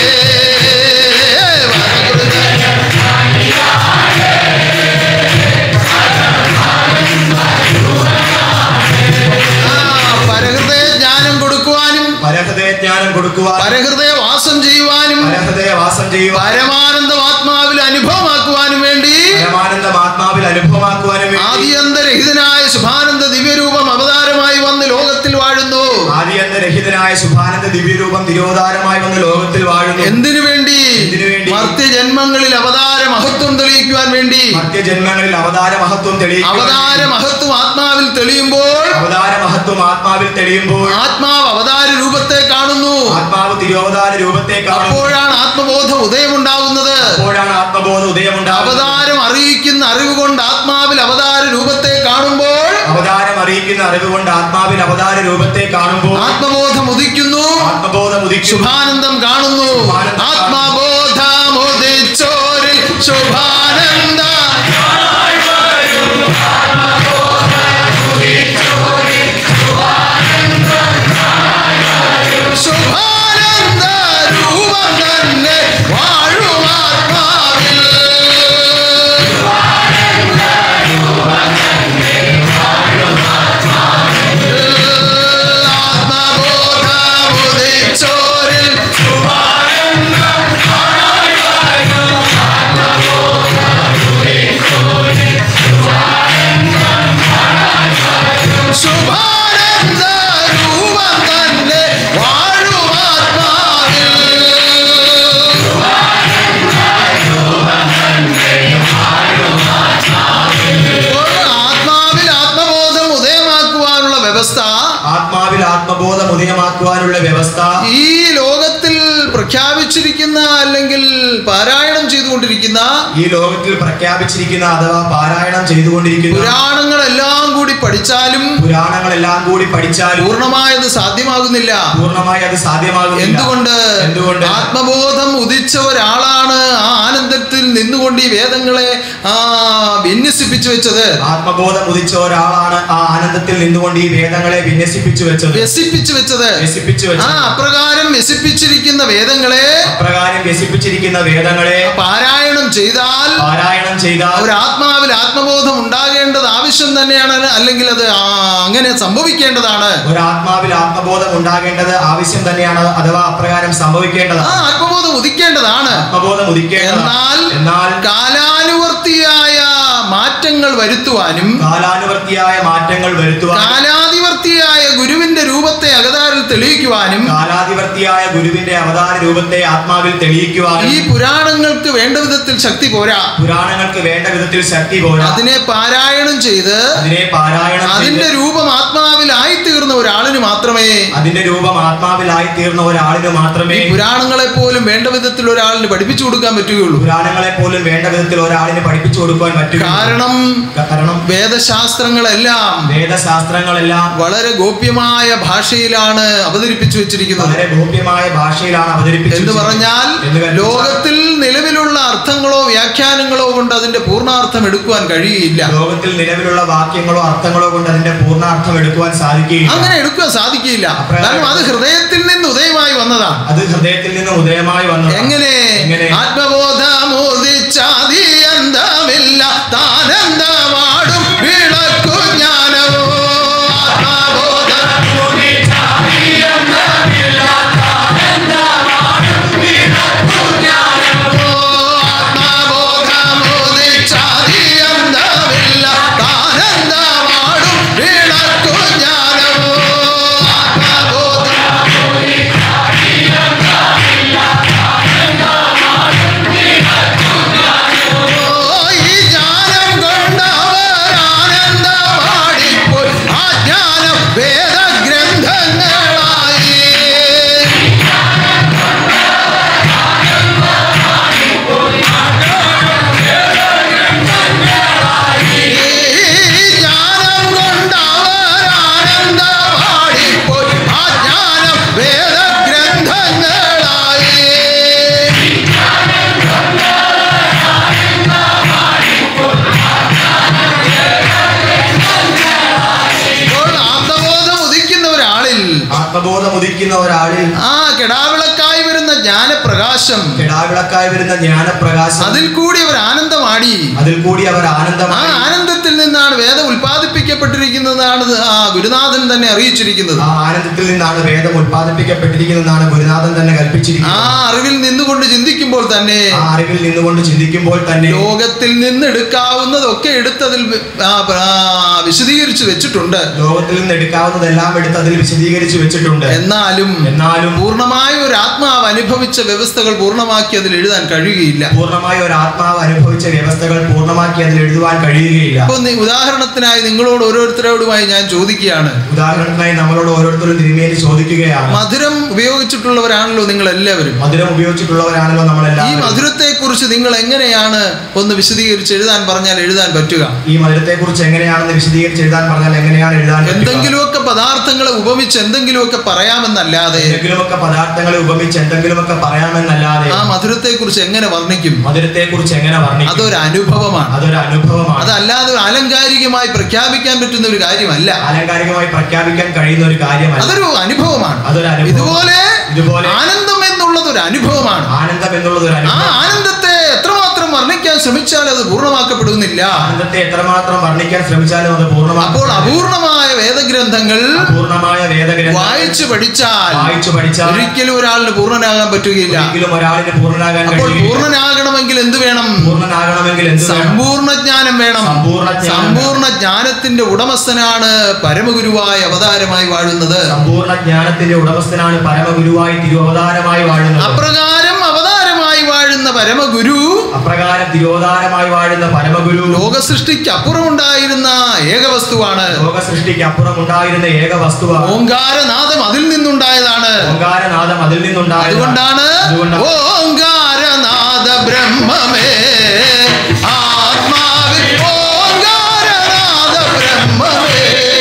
പരഹൃദയ ജ്ഞാനം കൊടുക്കുവാനും പരഹൃദയ ജ്ഞാനം കൊടുക്കുവാൻ പരഹൃദയ വാസം ചെയ്യുവാനും പരഹൃദയ വാസം ചെയ്യുവാൻ പരമാനന്ദം ആത്മാവിൽ അനുഭവമാക്കുവാനും വേണ്ടി പരമാനന്ദം ആത്മാവിൽ അനുഭവമാക്കുവാനും വേണ്ടി ആദിയന്തരഹിതനായ ശുഭാനന്ദ ദിവ്യരൂപം അവതാരമായി വന്ന് ലോകത്തിൽ വാഴുന്നു ആദിയന്തരഹിതനായ സുഭാനന്ദ ദിവ്യരൂപം തിരോധാരമായി വന്ന് ലോകത്തിൽ വാഴുന്നു എന്തിനു വേണ്ടി എന്തിനു വേണ്ടി? മർത്യജന്മങ്ങളിൽ അവതാര മഹത്വം തെളിയിക്കുവാൻ വേണ്ടി മധ്യജന്മങ്ങളിൽ അവതാര മഹത്വം തെളിയിക്കുവാൻ അവതാര മഹത്വം ആത്മാവിൽ തെളിയുമ്പോൾ അവതാര മഹത്വം ആത്മാവിൽ തെളിയുമ്പോൾ ആത്മാവ് അവതാര രൂപത്തെ കാണുന്നു ആത്മാവ് തിരോധാര രൂപത്തെ കാണും അപ്പോഴാണ് ആത്മബോധം ഉദയമുണ്ടാകുന്നത് അപ്പോഴാണ് ആത്മബോധം ഉദയമുണ്ടാകുന്നത് അവതാരം അറിയിക്കുന്ന അറിവ് കൊണ്ട് ആത്മാവിൽ അവതാര രൂപത്തെ കാണുമ്പോൾ അവതാരം അറിയിക്കുന്ന അറിവ് കൊണ്ട് ആത്മാവിൽ അവതാര രൂപത്തെ കാണുമ്പോൾ ആത്മബോധം ഉദിക്കുന്നു ആത്മബോധം ഉദിക്കും ശുഭാനന്ദം കാണുന്നു ശുഭാനന്ദം ആത്മബോധമുദിച്ചോരിൽ ശുഭാനന്ദ ശുഭാനന്ദ രൂപം തന്നെ വാഴുമാത്മാവിൽ ആത്മബോധമുദിച്ചോരിൽ പ്രഖ്യാപിച്ചിരിക്കുന്ന അല്ലെങ്കിൽ പാരായണം ചെയ്തുകൊണ്ടിരിക്കുന്ന ഈ ലോകത്തിൽ പ്രഖ്യാപിച്ചിരിക്കുന്ന അഥവാ പാരായണം ചെയ്തുകൊണ്ടിരിക്കുന്ന പുരാണങ്ങളെല്ലാം കൂടി പഠിച്ചാലും പുരാണങ്ങളെല്ലാം കൂടി പഠിച്ചാൽ പൂർണ്ണമായത് സാധ്യമാകുന്നില്ല പൂർണ്ണമായി അത് സാധ്യമാകുന്നില്ല എന്തുകൊണ്ട് എന്തുകൊണ്ട് ആത്മബോധം ഉദിച്ച ഒരാളാണ് ആ ആനന്ദത്തിൽ നിന്നുകൊണ്ട് ഈ വേദങ്ങളെ ആ വിന്യസിപ്പിച്ചു വെച്ചത് ആത്മബോധം ഉദിച്ച ഒരാളാണ് ആ ആനന്ദത്തിൽ നിന്നുകൊണ്ട് ഈ വേദങ്ങളെ വിന്യസിപ്പിച്ചു വെച്ചത് വ്യസിപ്പിച്ചു വെച്ചത് വ്യസിപ്പിച്ചു ആ വെച്ചത് അപ്രകാരം വ്യസിപ്പിച്ചിരിക്കുന്ന വേദങ്ങളെ അപ്രകാരം വ്യസിപ്പിച്ചിരിക്കുന്ന വേദങ്ങളെ പാരായണം ചെയ്താൽ പാരായണം ചെയ്താൽ ഒരു ആത്മാവിൽ ആത്മബോധം ഉണ്ടാകേണ്ടത് ആവശ്യം തന്നെയാണ് അല്ലെങ്കിൽ അത് ആ, അങ്ങനെ സംഭവിക്കേണ്ടതാണ് ഒരു ആത്മാവിൽ ആത്മബോധം ഉണ്ടാകേണ്ടത് ആവശ്യം തന്നെയാണ് അഥവാ അപ്രകാരം ആ സംഭവിക്കേണ്ടതാണ് ആത്മബോധം ഉദിക്കേണ്ടതാണ് ആത്മബോധം ഉദിക്കേണ്ടതാണ് എന്നാൽ എന്നാൽ കാലാനുവർത്തിയായ മാറ്റങ്ങൾ വരുത്തുവാനും കാലാനുവർത്തിയായ മാറ്റങ്ങൾ വരുത്തുവാൻ കാലാധിവർത്തിയായ ഗുരുവിന്റെ രൂപത്തെ അകതാരിൽ തെളിയിക്കുവാനും കാലാധിപത്യായ ഗുരുവിന്റെ അവതാര രൂപത്തെ ആത്മാവിൽ ഈ തെളിയിക്കുവാനും പുരാണങ്ങൾക്ക് വേണ്ട വിധത്തിൽ ശക്തി പോരാ പുരാണങ്ങൾക്ക് വേണ്ട വിധത്തിൽ ശക്തി പോരാ അതിനെ പാരായണം ചെയ്ത് അതിനെ പാരായണം അതിന്റെ ചെയ്ത് രൂപം ആത്മാവിലായി തീർന്ന ഒരാളിന് മാത്രമേ അതിന്റെ രൂപം ആത്മാവിലായി തീർന്ന ഒരാളിന് മാത്രമേ ഈ പുരാണങ്ങളെ പോലും വേണ്ട വിധത്തിൽ ഒരാളിന് പഠിപ്പിച്ചു കൊടുക്കാൻ പറ്റുകയുള്ളൂ പുരാണങ്ങളെ പോലും വേണ്ട വിധത്തിൽ ഒരാളിന് പഠിപ്പിച്ചു കൊടുക്കുവാൻ പറ്റും കാരണം കാരണം വേദശാസ്ത്രങ്ങളെല്ലാം വേദശാസ്ത്രങ്ങളെല്ലാം വളരെ ഗോപ്യമായ ഭാഷയിലാണ് അവതരിപ്പിച്ചു വെച്ചിരിക്കുന്നത് വളരെ ഗോപ്യമായ ഭാഷയിലാണ് അവതരിപ്പിച്ചത് എന്ന് പറഞ്ഞാൽ എന്ന് കരുതുക. ലോകത്തിൽ നിലവിലുള്ള അർത്ഥങ്ങളോ വ്യാഖ്യാനങ്ങളോ കൊണ്ട് അതിന്റെ പൂർണ്ണാർത്ഥം എടുക്കുവാൻ കഴിയില്ല ലോകത്തിൽ നിലവിലുള്ള വാക്യങ്ങളോ അർത്ഥങ്ങളോ കൊണ്ട് അതിന്റെ പൂർണ്ണാർത്ഥം എടുക്കുവാൻ സാധിക്കുകയില്ല അങ്ങനെ എടുക്കാൻ സാധിക്കില്ല കാരണം അത് ഹൃദയത്തിൽ നിന്ന് ഉദയമായി വന്നതാണ് അത് ഹൃദയത്തിൽ നിന്ന് ഉദയമായി വന്നു എങ്ങനെ എങ്ങനെ? ആത്മബോധമോദിച്ചാതിയന്തമില്ല താനന്തമാടും വിളക്കു ജ്ഞാനവോ ആത്മബോധം ആത്മബോധമോദിച്ചാതിയന്തമില്ല താനന്തമാടും വിളക്കു ജ്ഞാനവോ ആത്മബോധം ഈ ജ്ഞാനം കൊണ്ടവർ ആനന്ദമാടിപ്പോൾ ആ ജ്ഞാനം വേദഗ്രന്ഥങ്ങളായി ഈ ജ്ഞാനം കൊണ്ടവർ ആനന്ദമാടിപ്പോൾ ആ ജ്ഞാനം വേദഗ്രന്ഥങ്ങളായി ഇപ്പോൾ ആത്മബോധം ഉദിക്കുന്ന ഒരാളിൽ ആത്മബോധം ഉദിക്കുന്ന ഒരാളിൽ ആ കെടാവിളക്കായി വരുന്ന ജ്ഞാനപ്രകാശം കിടാവിളക്കായി വരുന്ന ജ്ഞാനപ്രകാശം അതിൽ കൂടി അവർ ആനന്ദമാടി അതിൽ കൂടി അവർ ആ ആനന്ദമായി ആനന്ദത്തിൽ നിന്നാണ് വേദം ഉൽപ്പാദിപ്പിക്കപ്പെട്ടിരിക്കുന്നതാണ് ആ ഗുരുനാഥൻ തന്നെ അറിയിച്ചിരിക്കുന്നത് ആ ആനന്ദത്തിൽ നിന്നാണ് വേദം ഉത്പാദിപ്പിക്കപ്പെട്ടിരിക്കുന്നതാണ് ഗുരുനാഥൻ തന്നെ ആ കൽപ്പിച്ചിരിക്കുന്നത് അറിവിൽ നിന്നുകൊണ്ട് ചിന്തിക്കുമ്പോൾ തന്നെ ആ അറിവിൽ നിന്നുകൊണ്ട് ചിന്തിക്കുമ്പോൾ തന്നെ ലോകത്തിൽ നിന്ന് എടുക്കാവുന്നതൊക്കെ എടുത്തതിൽ വി- ആ, ആ, വിശദീകരിച്ചു വെച്ചിട്ടുണ്ട് ലോകത്തിൽ നിന്ന് എടുക്കാവുന്നതെല്ലാം എടുത്ത് അതിൽ വിശദീകരിച്ച് വെച്ചിട്ടുണ്ട് എന്നാലും എന്നാലും പൂർണ്ണമായ ഒരു ആത്മാവ് അനുഭവിച്ച വ്യവസ്ഥകൾ പൂർണ്ണമാക്കി അതിൽ എഴുതാൻ കഴിയുകയില്ല പൂർണ്ണമായ ഒരു ആത്മാവ് അനുഭവിച്ച വ്യവസ്ഥകൾ പൂർണ്ണമാക്കി അതിൽ എഴുതുവാൻ കഴിയുകയില്ല അപ്പൊ നി- ഉദാഹരണത്തിനായി നിങ്ങളോട് ഓരോരുത്തരോടുമായി ഞാൻ ചോദിക്കുകയാണ് ഉദാഹരണത്തിനായി നമ്മളോട് ഓരോരുത്തരും തിരുമേനി ചോദിക്കുകയാണ് മധുരം ഉപയോഗിച്ചിട്ടുള്ളവരാണല്ലോ നിങ്ങൾ എല്ലാവരും മധുരം ഉപയോഗിച്ചിട്ടുള്ളവരാണല്ലോ ഈ നമ്മളെല്ലാം മധുരത്തെ കുറിച്ച് നിങ്ങൾ എങ്ങനെയാണ് ഒന്ന് വിശദീകരിച്ച് എഴുതാൻ പറഞ്ഞാൽ എഴുതാൻ പറ്റുക ഈ മധുരത്തെ കുറിച്ച് എങ്ങനെയാണെന്ന് വിശദീകരിച്ച് എഴുതാൻ പറഞ്ഞാൽ എങ്ങനെയാണ് എഴുതാൻ പറ്റുക? എന്തെങ്കിലുമൊക്കെ പദാർത്ഥങ്ങളെ ഉപമിച്ച് എന്തെങ്കിലുമൊക്കെ പറയാമെന്നല്ലാതെ എന്തെങ്കിലുമൊക്കെ പദാർത്ഥങ്ങളെ ഉപമിച്ച് എന്തെങ്കിലുമൊക്കെ പറയാമെന്നല്ലാതെ ആ മധുരത്തെ കുറിച്ച് എങ്ങനെ വർണ്ണിക്കും മധുരത്തെ കുറിച്ച് എങ്ങനെ വർണ്ണിക്കും അതൊരു അനുഭവമാണ് അതൊരു അനുഭവമാണ് അതല്ലാതെ ഒരു ആലങ്കാരികമായി പ്രഖ്യാപിക്കാൻ പറ്റുന്ന ഒരു കാര്യമല്ല ആലങ്കാരികമായി പ്രഖ്യാപിക്കാൻ കഴിയുന്ന ഒരു കാര്യമല്ല അതൊരു അനുഭവമാണ് അതൊരു അനുഭവം. ഇതുപോലെ ഇതുപോലെ ആനന്ദം എന്നുള്ളത് ഒരു അനുഭവമാണ് ആനന്ദം എന്നുള്ളത് ഒരു ആ അനുഭവം ആനന്ദത്തെ എത്രമാത്രം വർണ്ണിക്കാൻ ശ്രമിച്ചാൽ അത് പൂർണ്ണമാക്കപ്പെടുന്നില്ല ആനന്ദത്തെ എത്രമാത്രം വർണ്ണിക്കാൻ ശ്രമിച്ചാലും അത് അപ്പോൾ പൂർണ്ണമാക്കും അപൂർണമായ വേദഗ്രന്ഥങ്ങൾ പൂർണ്ണമായ വേദഗ്രന്ഥം വായിച്ചു പഠിച്ചാൽ വായിച്ചു പഠിച്ചാൽ ഒരിക്കലും ഒരാളിന് പൂർണ്ണനാകാൻ പറ്റുകയില്ല ഒരിക്കലും ഒരാളിന് പൂർണ്ണനാകാൻ അപ്പോൾ കഴിയില്ല പൂർണ്ണനാകണമെങ്കിൽ എന്ത് വേണം പൂർണ്ണനാകണമെങ്കിൽ എന്ത് വേണം? സമ്പൂർണ്ണ ജ്ഞാനം വേണം സമ്പൂർണ്ണ ജ്ഞാനം. സമ്പൂർണ്ണ ജ്ഞാനത്തിന്റെ ഉടമസ്ഥനാണ് പരമഗുരുവായ അവതാരമായി വാഴുന്നത് സമ്പൂർണ്ണ ജ്ഞാനത്തിന്റെ ഉടമസ്ഥനാണ് പരമഗുരുവായി തിരുവവതാരമായി വാഴുന്നത് അപ്രകാരം അവതാരമായി വാഴുന്ന പരമഗുരു അപ്രകാരം തിരോധാരമായി വാഴുന്ന പരമഗുരു ലോക സൃഷ്ടിക്ക് അപ്പുറമുണ്ടായിരുന്ന ഏക വസ്തുവാണ് ലോക സൃഷ്ടിക്ക് അപ്പുറം ഉണ്ടായിരുന്ന ഏക വസ്തുവാണ് ഓങ്കാരനാദം അതിൽ നിന്നുണ്ടായതാണ് ഓങ്കാരനാദം അതിൽ നിന്നുണ്ടായത് അതുകൊണ്ടാണ് അതുകൊണ്ടാണ് ഓങ്കാരനാദ ബ്രഹ്മമേ ആത്മാവിൽ ഓങ്കാരനാദ ബ്രഹ്മമേ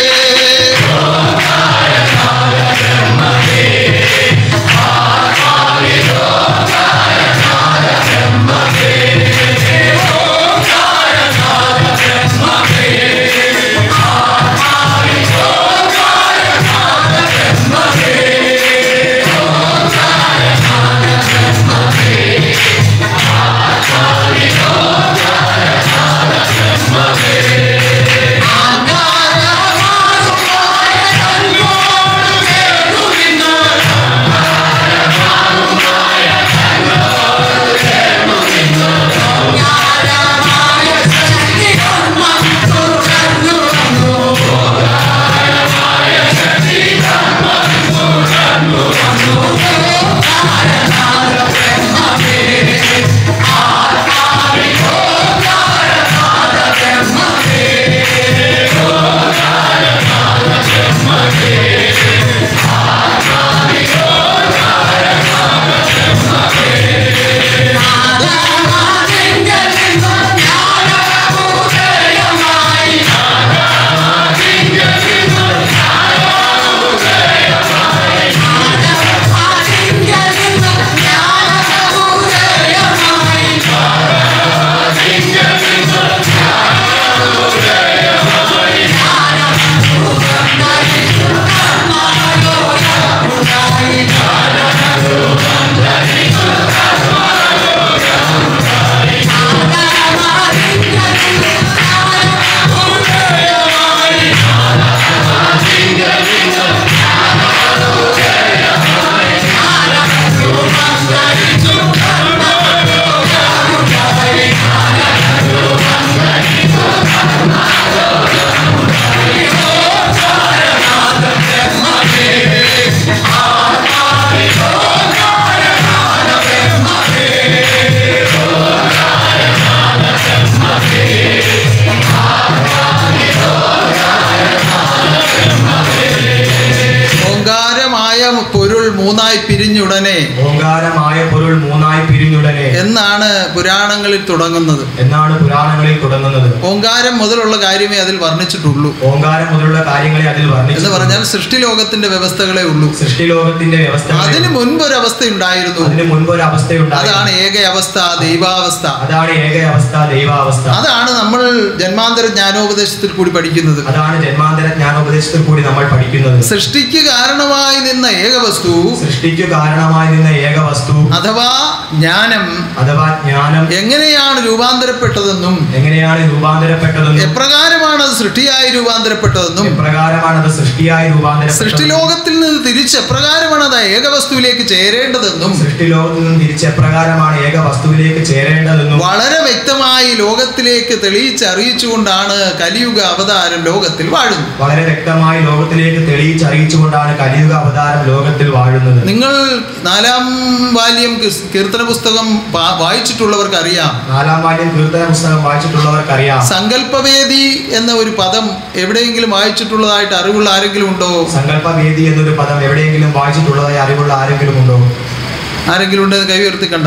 ഓങ്കാരമായ പൊരുൾ മൂന്നായി പിരിഞ്ഞുടനെ ഓങ്കാരമായ പൊരുൾ മൂന്നായി പിരിഞ്ഞുടനെ എന്നാണ് പുരാണങ്ങളിൽ തുടങ്ങുന്നത് എന്നാണ് പുരാണങ്ങളിൽ തുടങ്ങുന്നത് ഓങ്കാരം മുതലുള്ള കാര്യമേ അതിൽ വർണ്ണിച്ചിട്ടുള്ളൂ ഓങ്കാരം മുതലുള്ള കാര്യങ്ങളെ അതിൽ എന്ന് വർണ്ണിച്ചു പറഞ്ഞാൽ സൃഷ്ടിലോകത്തിന്റെ വ്യവസ്ഥകളെ ഉള്ളൂ സൃഷ്ടിലോകത്തിന്റെ വ്യവസ്ഥ അതിന് മുൻപ് ഒരു അവസ്ഥ ഉണ്ടായിരുന്നു അതിന് മുൻപ് ഒരു അവസ്ഥയുണ്ടായി അതാണ് ഏക അവസ്ഥ ദൈവാവസ്ഥ അതാണ് ഏക അവസ്ഥ ദൈവാവസ്ഥ അതാണ് നമ്മൾ ജന്മാന്തര ജ്ഞാനോപദേശത്തിൽ കൂടി പഠിക്കുന്നത് അതാണ് ജന്മാന്തര ജ്ഞാനോപദേശത്തിൽ കൂടി നമ്മൾ പഠിക്കുന്നത് സൃഷ്ടിക്ക് കാരണമായി നിന്ന ഏക വസ്തു സൃഷ്ടിക്ക് കാരണമായി നിന്ന ഏക വസ്തു അഥവാ ജ്ഞാനം അഥവാ ജ്ഞാനം എങ്ങനെയാണ് രൂപാന്തരപ്പെട്ടതെന്നും എങ്ങനെയാണ് രൂപാന്തരപ്പെട്ടതെന്നും എപ്രകാരമാണ് അത് സൃഷ്ടിയായി രൂപാന്തരപ്പെട്ടതെന്നും എപ്രകാരമാണ് അത് സൃഷ്ടിയായി രൂപാന്തരപ്പെട്ടത് സൃഷ്ടിലോകത്തിൽ നിന്ന് തിരിച്ച് എപ്രകാരമാണ് അത് ഏക വസ്തുവിലേക്ക് ചേരേണ്ടതെന്നും സൃഷ്ടിലോകത്തിൽ നിന്നും തിരിച്ച് എപ്രകാരമാണ് ഏക വസ്തുവിലേക്ക് ചേരേണ്ടതെന്നും വളരെ വ്യക്തമായി ലോകത്തിലേക്ക് തെളിയിച്ചറിയിച്ചുകൊണ്ടാണ് കലിയുഗ അവതാരം ലോകത്തിൽ വാഴുന്നത് വളരെ വ്യക്തമായി ലോകത്തിലേക്ക് തെളിയിച്ചറിയിച്ചുകൊണ്ടാണ് കലിയുഗ അവതാരം ലോകത്തിൽ വാഴുന്നത് നിങ്ങൾ നാലാം വാല്യം കിസ്- കീർത്തന പുസ്തകം വാ- വായിച്ചിട്ടുള്ളവർക്ക് അറിയാം നാലാം വാല്യം കീർത്തന പുസ്തകം വായിച്ചിട്ടുള്ളവർക്കറിയാം സങ്കല്പവേദി എന്ന ഒരു പദം എവിടെയെങ്കിലും വായിച്ചിട്ടുള്ളതായിട്ട് അറിവുള്ള ആരെങ്കിലും ഉണ്ടോ സങ്കല്പവേദി എന്നൊരു പദം എവിടെയെങ്കിലും വായിച്ചിട്ടുള്ളതായി അറിവുള്ള ആരെങ്കിലും ഉണ്ടോ ആരെങ്കിലും ഉണ്ടെന്ന് കൈ ഉയർത്തി കണ്ട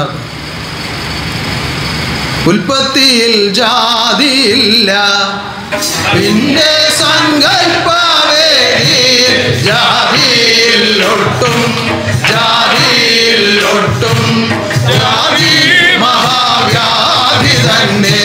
ഉൽപ്പത്തിയിൽ ജാതിയില്ല പിന്നെ സങ്കല്പവേദിയിൽ ജാതിയിൽ ഒട്ടും ജാതിയിൽ ഒട്ടും ജാതി മഹാവ്യാധി തന്നെ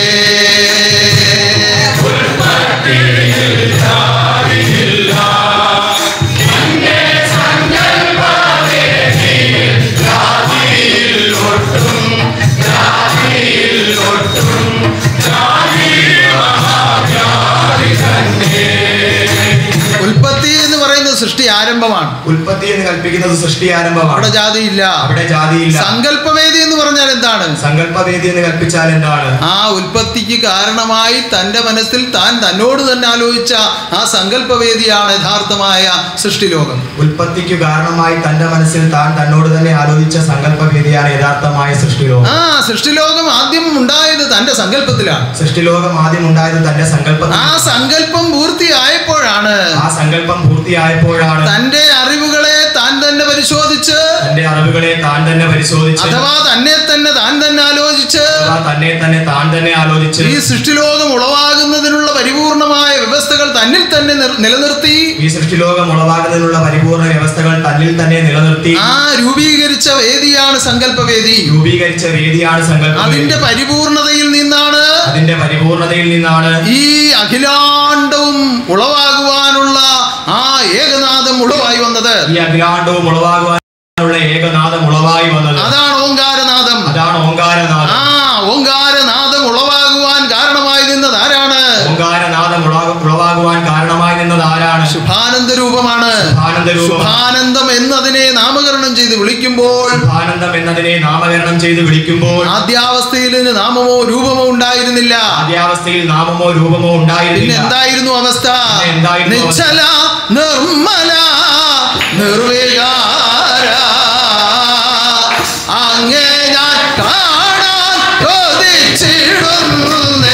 ഉൽപ്പത്തി എന്ന് പറയുന്നത് സൃഷ്ടി ആരംഭമാണ് ഉൽപ്പത്തി എന്ന് കൽപ്പിക്കുന്നത് സൃഷ്ടി ആരംഭമാണ് അവിടെ ജാതിയില്ല അവിടെ ജാതിയില്ല സങ്കല്പവേദി എന്ന് പറഞ്ഞാൽ എന്താണ് സങ്കല്പവേദി എന്ന് കൽപ്പിച്ചാൽ എന്താണ് ആ ഉൽപ്പത്തിക്ക് കാരണമായി തന്റെ മനസ്സിൽ താൻ തന്നോട് തന്നെ ആലോചിച്ച ആ സങ്കല്പവേദിയാണ് യഥാർത്ഥമായ സൃഷ്ടിലോകം ഉൽപ്പത്തിക്ക് കാരണമായി തന്റെ മനസ്സിൽ താൻ തന്നോട് തന്നെ ആലോചിച്ച സങ്കല്പവേദിയാണ് യഥാർത്ഥമായ നിശ്ചലമായ സൃഷ്ടിലോകം ആ സൃഷ്ടിലോകം ആദ്യം ഉണ്ടായത് തന്റെ സങ്കല്പത്തിലാണ് സൃഷ്ടിലോകം ആദ്യം ഉണ്ടായത് തന്റെ സങ്കല്പം ആ സങ്കല്പം പൂർത്തിയായപ്പോഴാണ് ആ സങ്കല്പം പൂർത്തിയായപ്പോഴാണ് തന്റെ അറിവുകളെ താൻ തന്നെ പരിശോധിച്ച് തന്റെ അറിവുകളെ താൻ തന്നെ പരിശോധിച്ച് അഥവാ തന്നെ തന്നെ താൻ തന്നെ ആലോചിച്ച് അഥവാ തന്നെ തന്നെ താൻ തന്നെ ആലോചിച്ച് ഈ സൃഷ്ടിലോകം ഉളവാകുന്നതിനുള്ള പരിപൂർണമായ വ്യവസ്ഥകൾ തന്നിൽ തന്നെ നിർ- നിലനിർത്തി ഈ സൃഷ്ടിലോകം ഉളവാകുന്നതിനുള്ള പരിപൂർണ വ്യവസ്ഥകൾ തന്നിൽ തന്നെ നിലനിർത്തി ആ രൂപീകരിച്ച വേദിയാണ് സങ്കല്പവേദി രൂപീകരിച്ച വേദിയാണ് സങ്കല്പം അതിന്റെ പരിപൂർണതയിൽ നിന്നാണ് അതിന്റെ പരിപൂർണതയിൽ നിന്നാണ് ഈ അഖിലാണ്ടവും ഉളവാകുവാനുള്ള ആ ഏകനാഥം ഉളവായി വന്നത് ഈ അഖിലാണ്ടവും ഉളവാകുവാനുള്ള ഏകനാഥം ഉളവായി വന്നത് അതാണ് ഓങ്കാരനാഥം അതാണ് ആ ഓങ്കാരനാഥം ഓങ്കാരനാഥം ഉളവാകുവാൻ കാരണമായി നിന്നത് ആരാണ് ഓങ്കാരനാഥം ഉളവാ- ഉളവാകുവാൻ കാരണമായി നിന്നത് ആരാണ് ശുഭാനന്ദ രൂപമാണ് ശുഭാനന്ദ രൂപം ശുഭാനന്ദം എന്നതിനെ നാമകരണം ചെയ്ത് വിളിക്കുമ്പോൾ ശുഭാനന്ദം എന്നതിനെ നാമകരണം ചെയ്ത് വിളിക്കുമ്പോൾ ആദ്യാവസ്ഥയിൽ ഇതിന് നാമമോ രൂപമോ ഉണ്ടായിരുന്നില്ല ആദ്യാവസ്ഥയിൽ നാമമോ രൂപമോ പിന്നെ ഉണ്ടായിരുന്നില്ല എന്തായിരുന്നു അവസ്ഥ പിന്നെ എന്തായിരുന്നു അവസ്ഥ? നിശ്ചല നിർമ്മല നിർവികാര അങ്ങേ ഞാൻ കാണാൻ കൊതിച്ചിടുന്നേ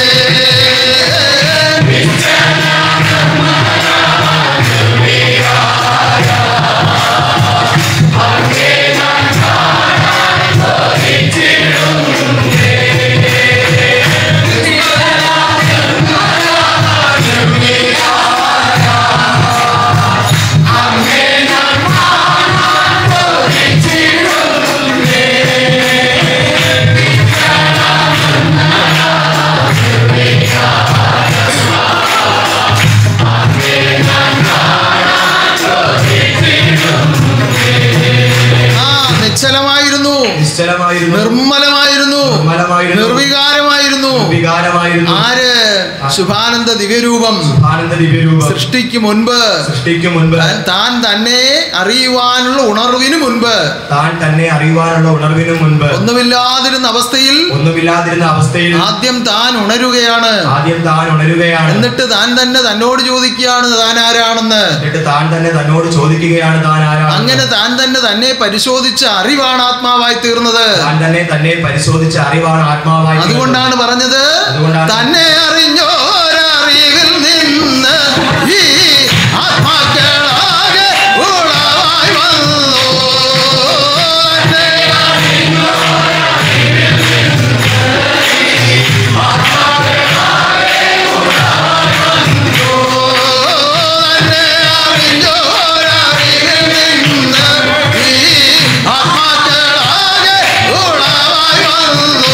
ആ നിശ്ചലമായിരുന്നു നിശ്ചലമായിരുന്നു നിർമ്മലമായിരുന്നു നിർമ്മലമായിരുന്നു. നിർവികാരമായിരുന്നു വികാരമായിരുന്നു ആര് ശുഭാനന്ദ ദിവ്യരൂപം ആനന്ദ ദിവ്യരൂപം സൃഷ്ടിക്ക് മുൻപ് സൃഷ്ടിക്ക് മുൻപ് താൻ- താൻ തന്നെ അറിയുവാനുള്ള ഉണർവിന് മുൻപ് താൻ തന്നെ അറിയുവാനുള്ള ഉണർവിനു മുൻപ് ഒന്നുമില്ലാതിരുന്ന അവസ്ഥയിൽ ഒന്നുമില്ലാതിരുന്ന അവസ്ഥയിൽ ആദ്യം താൻ ഉണരുകയാണ് ആദ്യം താൻ ഉണരുകയാണ് എന്നിട്ട് താൻ തന്നെ തന്നോട് ചോദിക്കുകയാണ് താൻ ആരാണെന്ന് എന്നിട്ട് താൻ തന്നെ തന്നോട് ചോദിക്കുകയാണ് താൻ ആരാണ് അങ്ങനെ താൻ തന്നെ തന്നെ പരിശോധിച്ച അറിവാണ് ആത്മാവായി തീർന്നത് താൻ തന്നെ തന്നെ പരിശോധിച്ച അറിവാണ് ആത്മാവായി തീർന്നത്. അതുകൊണ്ടാണ് പറഞ്ഞത് അതുകൊണ്ടാണ് തന്നെ അറിഞ്ഞോരറിവിൽ നിന്ന് ഈ ആത്മാക്കളാകെ ഉളവായി വന്നു തന്നെ തന്നെ അറിഞ്ഞോരറിവിൽ നിന്ന് ഈ ആത്മാക്കളാകെ ഉളവായി വന്നു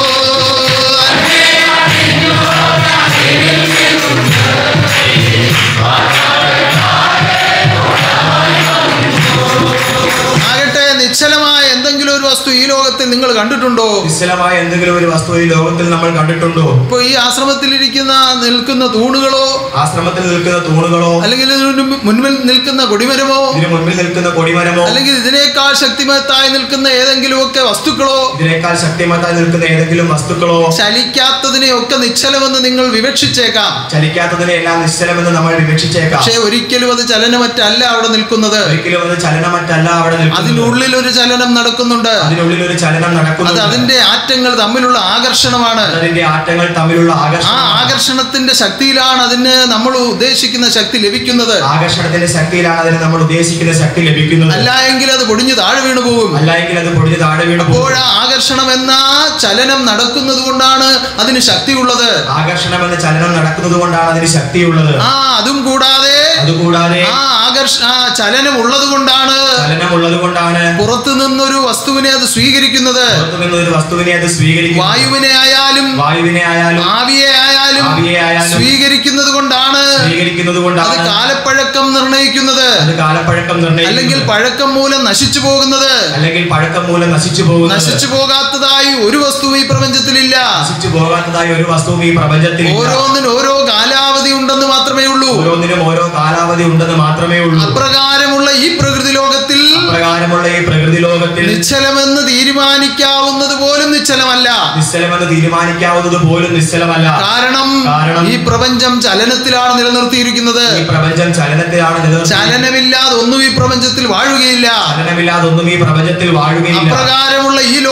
ആകട്ടെ നിശ്ചലമായ എന്തെങ്കിലും ഒരു വസ്തു ഈ ലോകത്തിൽ നിങ്ങൾ കണ്ടിട്ടുണ്ടോ നിശ്ചലമായ എന്തെങ്കിലും ഒരു വസ്തു ഈ ലോകത്തിൽ നമ്മൾ കണ്ടിട്ടുണ്ടോ ഇപ്പൊ ഈ ആശ്രമത്തിലിരിക്കുന്ന നിൽക്കുന്ന തൂണുകളോ ആശ്രമത്തിൽ നിൽക്കുന്ന തൂണുകളോ അല്ലെങ്കിൽ ഇതിനു മുൻപിൽ നിൽക്കുന്ന കൊടിമരമോ ഇതിനു മുൻപിൽ നിൽക്കുന്ന കൊടിമരമോ അല്ലെങ്കിൽ ഇതിനേക്കാൾ ശക്തിമത്തായി നിൽക്കുന്ന ഏതെങ്കിലുമൊക്കെ വസ്തുക്കളോ ഇതിനേക്കാൾ ശക്തിമത്തായി നിൽക്കുന്ന ഏതെങ്കിലും വസ്തുക്കളോ ചലിക്കാത്തതിനെ ഒക്കെ നിശ്ചലമെന്ന് നിങ്ങൾ വിവക്ഷിച്ചേക്കാം ചലിക്കാത്തതിനെ എല്ലാം നിശ്ചലമെന്ന് നമ്മൾ വിവക്ഷിച്ചേക്കാം പക്ഷേ ഒരിക്കലും അത് ചലനമറ്റല്ല അവിടെ നിൽക്കുന്നത് ഒരിക്കലും അത് ചലനമറ്റല്ല അവിടെ നിൽക്കുന്നത് അതിനുള്ളിൽ ഒരു ചലനം നടക്കുന്നുണ്ട് അതിനുള്ളിൽ ഒരു ചലനം അത് നടക്കുന്നു അതിന്റെ ആറ്റങ്ങൾ തമ്മിലുള്ള ആകർഷണമാണ് അതിന്റെ ആറ്റങ്ങൾ തമ്മിലുള്ള ആ ആകർഷണം ആകർഷണത്തിന്റെ ശക്തിയിലാണ് അതിന് നമ്മൾ ഉദ്ദേശിക്കുന്ന ശക്തി ലഭിക്കുന്നത് ആകർഷണത്തിന്റെ ശക്തിയിലാണ് അതിന് നമ്മൾ ഉദ്ദേശിക്കുന്ന ശക്തി ലഭിക്കുന്നത് അല്ല എങ്കിൽ അത് പൊടിഞ്ഞു താഴെ വീണു പോകും അല്ല എങ്കിൽ അത് പൊടിഞ്ഞ് താഴെ വീണ് പോകും. അപ്പോൾ ആ ആകർഷണം എന്ന ചലനം നടക്കുന്നത് കൊണ്ടാണ് അതിന് ശക്തിയുള്ളത് ആകർഷണം എന്ന ചലനം നടക്കുന്നത് കൊണ്ടാണ് അതിന് ശക്തിയുള്ളത് ആ അതും കൂടാതെ അതുകൂടാതെ ആ ആകർഷ ആ ചലനം ഉള്ളത് കൊണ്ടാണ് ചലനം ഉള്ളത് കൊണ്ടാണ് പുറത്തു നിന്നൊരു വസ്തുവിനെ അത് സ്വീകരിക്കുന്നത് പുറത്തു നിന്ന് ഒരു വസ്തുവിനെ അത് സ്വീകരിക്കും വായുവിനെ ആയാലും വായുവിനെ ആയാലും ആവിയെ ആയാലും ആവിയെ ആയാലും സ്വീകരിക്കുന്നത് കൊണ്ടാണ് സ്വീകരിക്കുന്നത് അത് കൊണ്ടാണ് കാലപ്പഴക്കം നിർണയിക്കുന്നത് അത് കാലപ്പഴക്കം അല്ലെങ്കിൽ നിർണ്ണയിക്കുന്നത് പഴക്കം മൂലം നശിച്ചു പോകുന്നത് അല്ലെങ്കിൽ പഴക്കം മൂലം നശിച്ചു പോകുന്നത് നശിച്ചു പോകാത്തതായി ഒരു വസ്തു ഈ പ്രപഞ്ചത്തിലില്ല നശിച്ചു പോകാത്തതായ ഒരു വസ്തുവും ഈ പ്രപഞ്ചത്തിൽ ഇല്ല. ഓരോന്നിനും ഓരോ കാലാവധി ഉണ്ടെന്ന് മാത്രമേ ഉള്ളൂ ഓരോന്നിനും ഓരോ കാലാവധി ഉണ്ടെന്ന് മാത്രമേ ഉള്ളൂ അപ്രകാരമുള്ള ഈ പ്രകൃതി ലോകത്തിൽ പ്രകാരമുള്ള ഈ പ്രകൃതി ലോകത്തിൽ നിശ്ചലമെന്ന് തീരുമാനിക്കാവുന്നത് പോലും നിശ്ചലമല്ല നിശ്ചലമെന്ന് തീരുമാനിക്കാവുന്നത് പോലും നിശ്ചലമല്ല കാരണം കാരണം ഈ പ്രപഞ്ചം ചലനത്തിലാണ് നിലനിർത്തിയിരിക്കുന്നത് ഈ പ്രപഞ്ചം ചലനത്തിലാണ് നിലനിർത്തുന്നത് ചലനമില്ലാതെ ഒന്നും ഈ പ്രപഞ്ചത്തിൽ വാഴുകയില്ല ചലനമില്ലാതെ ഒന്നും ഈ പ്രപഞ്ചത്തിൽ വാഴുകയില്ല അപ്രകാരമുള്ള ഈ ലോകത്തിൽ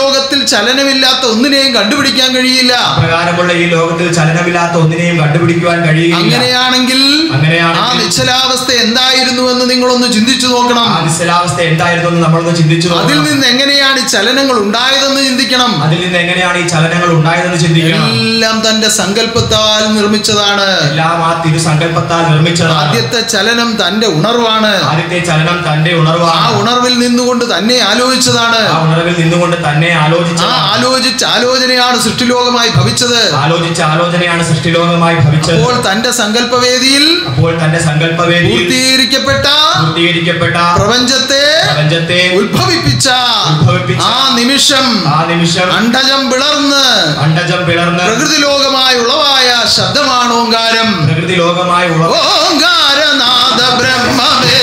ചലനമില്ലാത്ത ഒന്നിനെയും കണ്ടുപിടിക്കാൻ കഴിയില്ല പ്രകാരമുള്ള ഈ ലോകത്തിൽ ചലനമില്ലാത്ത ഒന്നിനെയും കണ്ടുപിടിക്കുവാൻ കഴിയുകയില്ല അങ്ങനെയാണെങ്കിൽ അങ്ങനെയാണെങ്കിൽ ആ നിശ്ചലാവസ്ഥ എന്തായിരുന്നു എന്ന് നിങ്ങളൊന്ന് ചിന്തിച്ചു നോക്കണം ആ നിശ്ചലാവസ്ഥ എന്തായിരുന്നു എന്ന് നമ്മളൊന്ന് ചിന്തിച്ചു അതിൽ നോക്കണം. നിന്ന് എങ്ങനെയാണ് ഈ ചലനങ്ങൾ ഉണ്ടായതെന്ന് ചിന്തിക്കണം അതിൽ നിന്ന് എങ്ങനെയാണ് ഈ ചലനങ്ങൾ ഉണ്ടായതെന്ന് ചിന്തിക്കണം എല്ലാം തന്റെ സങ്കല്പത്താൽ നിർമ്മിച്ചതാണ് എല്ലാം ആ തിരുസങ്കല്പത്താൽ നിർമ്മിച്ചതാണ് ആദ്യത്തെ ചലനം തന്റെ ഉണർവാണ് ആദ്യത്തെ ചലനം തന്റെ ആ ഉണർവാണ് ഉണർവിൽ നിന്നുകൊണ്ട് തന്നെ ആലോചിച്ചതാണ് ആ ഉണർവിൽ നിന്നുകൊണ്ട് തന്നെ ആ ആലോചിച്ച ആലോചിച്ച ആലോചനയാണ് സൃഷ്ടിലോകമായി ഭവിച്ചത് ആലോചിച്ച ആലോചനയാണ് സൃഷ്ടിലോകമായി ഭവിച്ചത് അപ്പോൾ തന്റെ സങ്കല്പവേദിയിൽ അപ്പോൾ തന്റെ സങ്കല്പവേദിയിൽ പൂർത്തീകരിക്കപ്പെട്ട പൂർത്തീകരിക്കപ്പെട്ട പ്രപഞ്ചത്തെ പ്രപഞ്ചത്തെ ഉത്ഭവിപ്പിച്ച ഉത്ഭവിപ്പിച്ച ആ നിമിഷം ആ നിമിഷം അണ്ടജം പിളർന്ന് അണ്ടജം പിളർന്ന് പ്രകൃതി ലോകമായി ഉളവായ ശബ്ദമാണ് ഓങ്കാരം പ്രകൃതി ലോകമായി ഉള ഓങ്കാരനാഥ ബ്രഹ്മമേ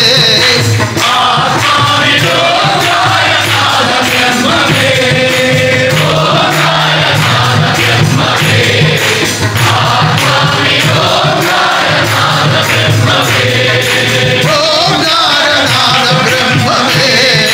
ഓങ്കാരനാഥ ബ്രഹ്മമേ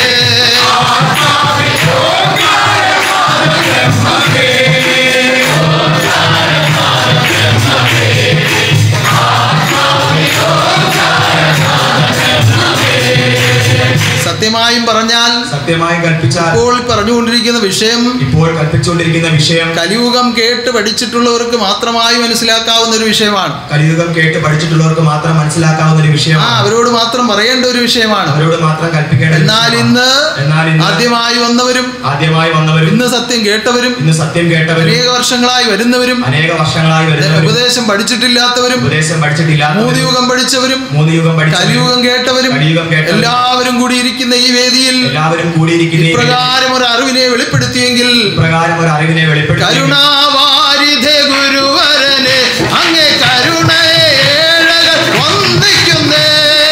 സത്യമായും പറഞ്ഞാൽ സത്യമായി കൽപ്പിച്ചാൽ ഇപ്പോൾ പറഞ്ഞുകൊണ്ടിരിക്കുന്ന വിഷയം ഇപ്പോൾ കൽപ്പിച്ചുകൊണ്ടിരിക്കുന്ന വിഷയം കലിയുഗം കേട്ട് പഠിച്ചിട്ടുള്ളവർക്ക് മാത്രമായി മനസ്സിലാക്കാവുന്ന ഒരു വിഷയമാണ് കലിയുഗം കേട്ട് പഠിച്ചിട്ടുള്ളവർക്ക് മാത്രം മനസ്സിലാക്കാവുന്ന ഒരു ആ വിഷയമാണ് അവരോട് മാത്രം പറയേണ്ട ഒരു വിഷയമാണ് അവരോട് മാത്രം കൽപ്പിക്കേണ്ട ഒരു എന്നാൽ വിഷയമാണ്. ഇന്ന് എന്നാൽ ഇന്ന് ആദ്യമായി വന്നവരും ആദ്യമായി വന്നവരും ഇന്ന് സത്യം കേട്ടവരും ഇന്ന് സത്യം കേട്ടവരും അനേക വർഷങ്ങളായി വരുന്നവരും അനേക വർഷങ്ങളായി വരുന്നവരും ഉപദേശം പഠിച്ചിട്ടില്ലാത്തവരും ഉപദേശം പഠിച്ചിട്ടില്ലാത്തവരും മൂന്ന് യുഗം പഠിച്ചവരും മൂന്ന് യുഗം പഠിച്ചവരും കലിയുഗം കേട്ടവരും കലിയുഗം കേട്ടവരും എല്ലാവരും കൂടി ഇരിക്കുന്ന ഈ വേദിയിൽ എല്ലാവരും കൂടിയിരിക്കുന്ന ഈ പ്രകാരം ഒരു അറിവിനെ വെളിപ്പെടുത്തിയെങ്കിൽ പ്രകാരം ഒരു അറിവിനെ വെളിപ്പെടുത്തി കരുണാവാരിധേ ഗുരുവരനെ അങ്ങേ കരുണയെ ഏഴകൾ വന്ദിക്കുന്നേ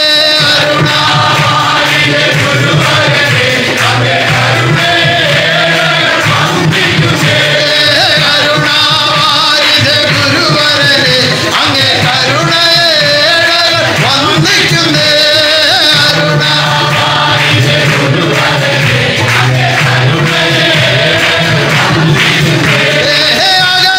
കരുണാവാരിധേ ഗുരുവരനെ അങ്ങേ കരുണയെ ഏഴകൾ വന്ദിക്കുന്നേ കരുണ ഏ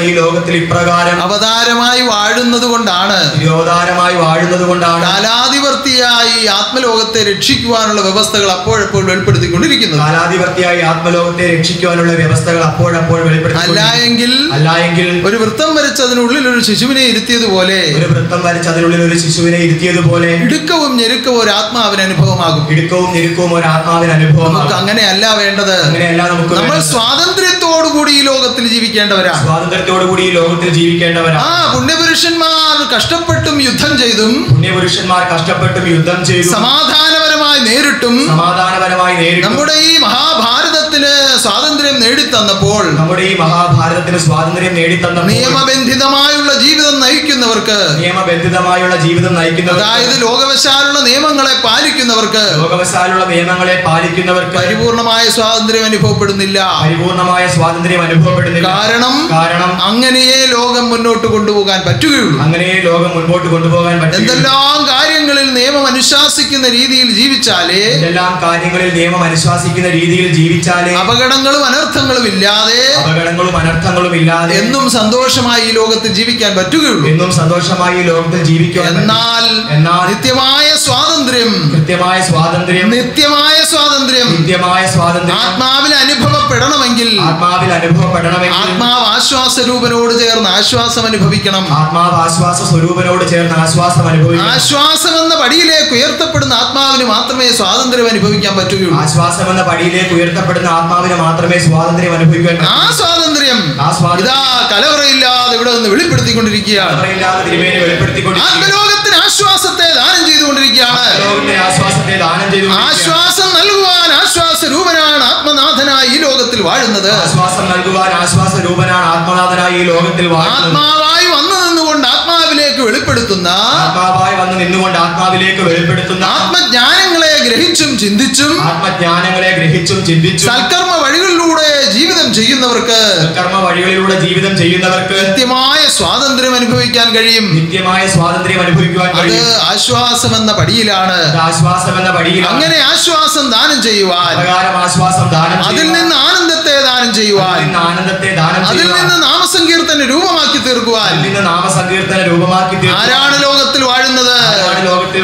ഈ ലോകത്തിൽ ഇപ്രകാരം അവതാരമായി വാഴുന്നത് കൊണ്ടാണ് തിരോധാരമായി വാഴുന്നത് കൊണ്ടാണ് കാലാധിപർത്തിയായി ഈ ആത്മലോകത്തെ രക്ഷിക്കുവാനുള്ള വ്യവസ്ഥകൾ അപ്പോഴപ്പോൾ വെളിപ്പെടുത്തിക്കൊണ്ടിരിക്കുന്നത് കാലാധിപത്യായി ആത്മലോകത്തെ രക്ഷിക്കുവാനുള്ള വ്യവസ്ഥകൾ അപ്പോഴപ്പോൾ അല്ല വെളിപ്പെടുത്തി എങ്കിൽ അല്ല എങ്കിൽ ഒരു വൃത്തം വരച്ചതിനുള്ളിൽ ഒരു ശിശുവിനെ ഇരുത്തിയതുപോലെ ഒരു വൃത്തം വരച്ച് അതിനുള്ളിൽ ഒരു ശിശുവിനെ ഇരുത്തിയതുപോലെ ഇടുക്കവും ഞെരുക്കവും ഒരു ആത്മാവിന് അനുഭവമാകും ഇടുക്കവും ഞെരുക്കവും ഒരു ആത്മാവിന് അനുഭവം നമുക്ക് അങ്ങനെയല്ല വേണ്ടത് അങ്ങനെയല്ല നമുക്ക് നമ്മൾ വേണ്ടത്. സ്വാതന്ത്ര്യത്തോടു കൂടി ഈ ലോകത്തിൽ ജീവിക്കേണ്ടവരാണ് സ്വാതന്ത്ര്യത്തോടുകൂടി ഈ ലോകത്തിൽ ആ ജീവിക്കേണ്ടവരാണ് പുണ്യപുരുഷന്മാർ കഷ്ടപ്പെട്ടും യുദ്ധം ചെയ്തും പുണ്യപുരുഷന്മാർ കഷ്ടപ്പെട്ടും യുദ്ധം ചെയ്തു സമാധാനപരമായി നേരിട്ടും സമാധാനപരമായി നേരിട്ടു നമ്മുടെ ഈ മഹാഭാരതത്തിന് സ്വാതന്ത്ര്യം നേടിത്തന്നപ്പോൾ നമ്മുടെ ഈ മഹാഭാരതത്തിന് സ്വാതന്ത്ര്യം നേടിത്തന്ന നിയമബന്ധിതമായുള്ള ജീവിതം നയിക്കുന്നവർക്ക് നിയമബന്ധിതമായുള്ള ജീവിതം നയിക്കുന്നവർ അതായത് ലോകവശാലുള്ള നിയമങ്ങളെ പാലിക്കുന്നവർക്ക് ലോകവശാലുള്ള നിയമങ്ങളെ പാലിക്കുന്നവർക്ക് പരിപൂർണമായ സ്വാതന്ത്ര്യം അനുഭവപ്പെടുന്നില്ല പരിപൂർണമായ സ്വാതന്ത്ര്യം അനുഭവപ്പെടുന്നില്ല കാരണം കാരണം അങ്ങനെയേ ലോകം മുന്നോട്ട് കൊണ്ടുപോകാൻ പറ്റുകയുള്ളൂ അങ്ങനെ ലോകം മുൻപോട്ട് കൊണ്ടുപോകാൻ പറ്റില്ല എന്തെല്ലാം കാര്യങ്ങളിൽ നിയമം അനുശാസിക്കുന്ന രീതിയിൽ ജീവിച്ചാലേ എന്തെല്ലാം കാര്യങ്ങളിൽ നിയമം അനുശാസിക്കുന്ന രീതിയിൽ ജീവിച്ചാലേ അപകടങ്ങളും അനർത്ഥങ്ങളും ഇല്ലാതെ അപകടങ്ങളും അനർത്ഥങ്ങളും ഇല്ലാതെ എന്നും സന്തോഷമായി ഈ ലോകത്തിൽ ജീവിക്കാൻ പറ്റുകയുള്ളൂ എന്നും സന്തോഷമായി ഈ ലോകത്തിൽ ജീവിക്കുവാൻ പറ്റും. എന്നാൽ എന്നാൽ നിത്യമായ സ്വാതന്ത്ര്യം കൃത്യമായ സ്വാതന്ത്ര്യം നിത്യമായ സ്വാതന്ത്ര്യം നിത്യമായ സ്വാതന്ത്ര്യം ആത്മാവിൽ അനുഭവപ്പെടണമെങ്കിൽ ആത്മാവിൽ അനുഭവപ്പെടണമെങ്കിൽ ആത്മാവ് ആശ്വാസരൂപനോട് ചേർന്ന് ആശ്വാസം അനുഭവിക്കണം ആത്മാവ് ആശ്വാസ സ്വരൂപനോട് ചേർന്ന് ആശ്വാസം അനുഭവിക്കണം ആശ്വാസം എന്ന പടിയിലേക്ക് ഉയർത്തപ്പെടുന്ന ആത്മാവിന് മാത്രമേ സ്വാതന്ത്ര്യം അനുഭവിക്കാൻ പറ്റുകയുള്ളൂ ആശ്വാസം എന്ന പടിയിലേക്ക് ഉയർത്തപ്പെടുന്ന ആത്മാവിന് മാത്രമേ സ്വാതന്ത്ര്യം അനുഭവിക്കാൻ ആ പറ്റൂ. സ്വാതന്ത്ര്യം ആ സ്വാതന്ത്ര്യം ഇതാ കലവറയില്ലാതെ ഇവിടെ നിന്ന് വെളിപ്പെടുത്തിക്കൊണ്ടിരിക്കുകയാണ് കലവറയില്ലാതെ തിരുമേനി വെളിപ്പെടുത്തിക്കൊണ്ടിരിക്കുകയാണ്. ആത്മലോകത്തിന് ആശ്വാസത്തെ ദാനം ചെയ്തുകൊണ്ടിരിക്കുകയാണ് ലോകത്തിന്റെ ആശ്വാസത്തെ ദാനം ചെയ്തു ആശ്വാസം നൽകുവാൻ ആശ്വാസ രൂപനാണ് ആത്മനാഥനായി ഈ ലോകത്തിൽ വാഴുന്നത് ആശ്വാസം നൽകുവാൻ ആശ്വാസ രൂപനാണ് ആത്മനാഥനായി ഈ ലോകത്തിൽ വാഴുന്നത് ആത്മാവായി വന്നു നിന്നുകൊണ്ട് ആത്മാവിലേക്ക് വെളിപ്പെടുത്തുന്ന ആത്മാവായി വന്ന് നിന്നുകൊണ്ട് ആത്മാവിലേക്ക് വെളിപ്പെടുത്തുന്ന ആത്മജ്ഞാനങ്ങളെ ഗ്രഹിച്ചും ചിന്തിച്ചും ആത്മജ്ഞാനങ്ങളെ ഗ്രഹിച്ചും ചിന്തിച്ചും സൽക്കർമ്മ വഴികളിലൂടെ ജീവിതം ചെയ്യുന്നവർക്ക് കർമ്മ വഴികളിലൂടെ ജീവിതം ചെയ്യുന്നവർക്ക് കൃത്യമായ സ്വാതന്ത്ര്യം അനുഭവിക്കാൻ കഴിയും നിത്യമായ സ്വാതന്ത്ര്യം അനുഭവിക്കുവാൻ അത് കഴിയും ആശ്വാസം എന്ന പടിയിലാണ് അത് ആശ്വാസം എന്ന പടിയിൽ അങ്ങനെ ആശ്വാസം ദാനം ചെയ്യുവാൻ പ്രകാരം ആശ്വാസം ദാനം അതിൽ ചെയ്യുവാൻ, നിന്ന് ആനന്ദത്തെ ദാനം അതിൽ ചെയ്യുവാൻ നിന്ന് ആനന്ദത്തെ ദാനം അതിൽ ചെയ്യുവാൻ, നിന്ന് നാമസങ്കീർത്തന രൂപമാക്കി തീർക്കുവാൻ അതിൽ നിന്ന് നാമസങ്കീർത്തന രൂപമാക്കി തീർക്കുവാൻ, ആരാണ് ലോകത്തിൽ വാഴുന്നത് ആരാണ് ലോകത്തിൽ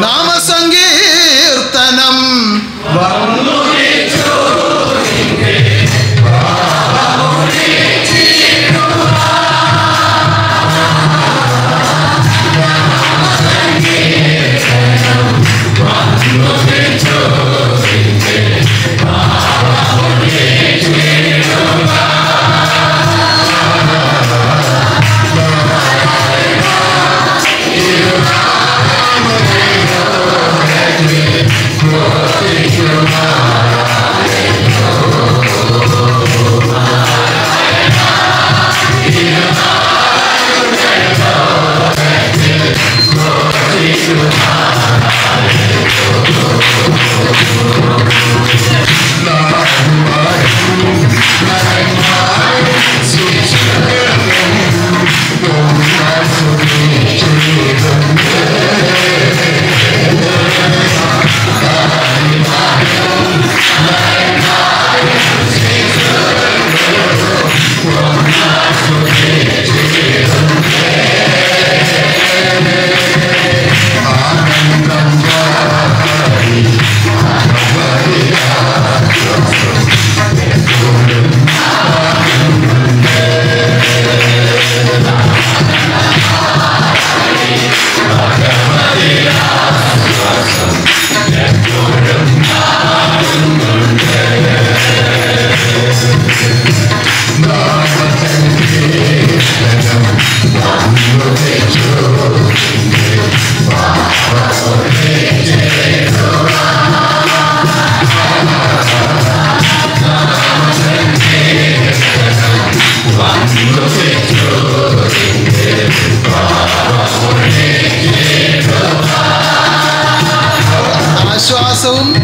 നാമസങ്കീർത്തനം വന്നു ആശ്വാസവും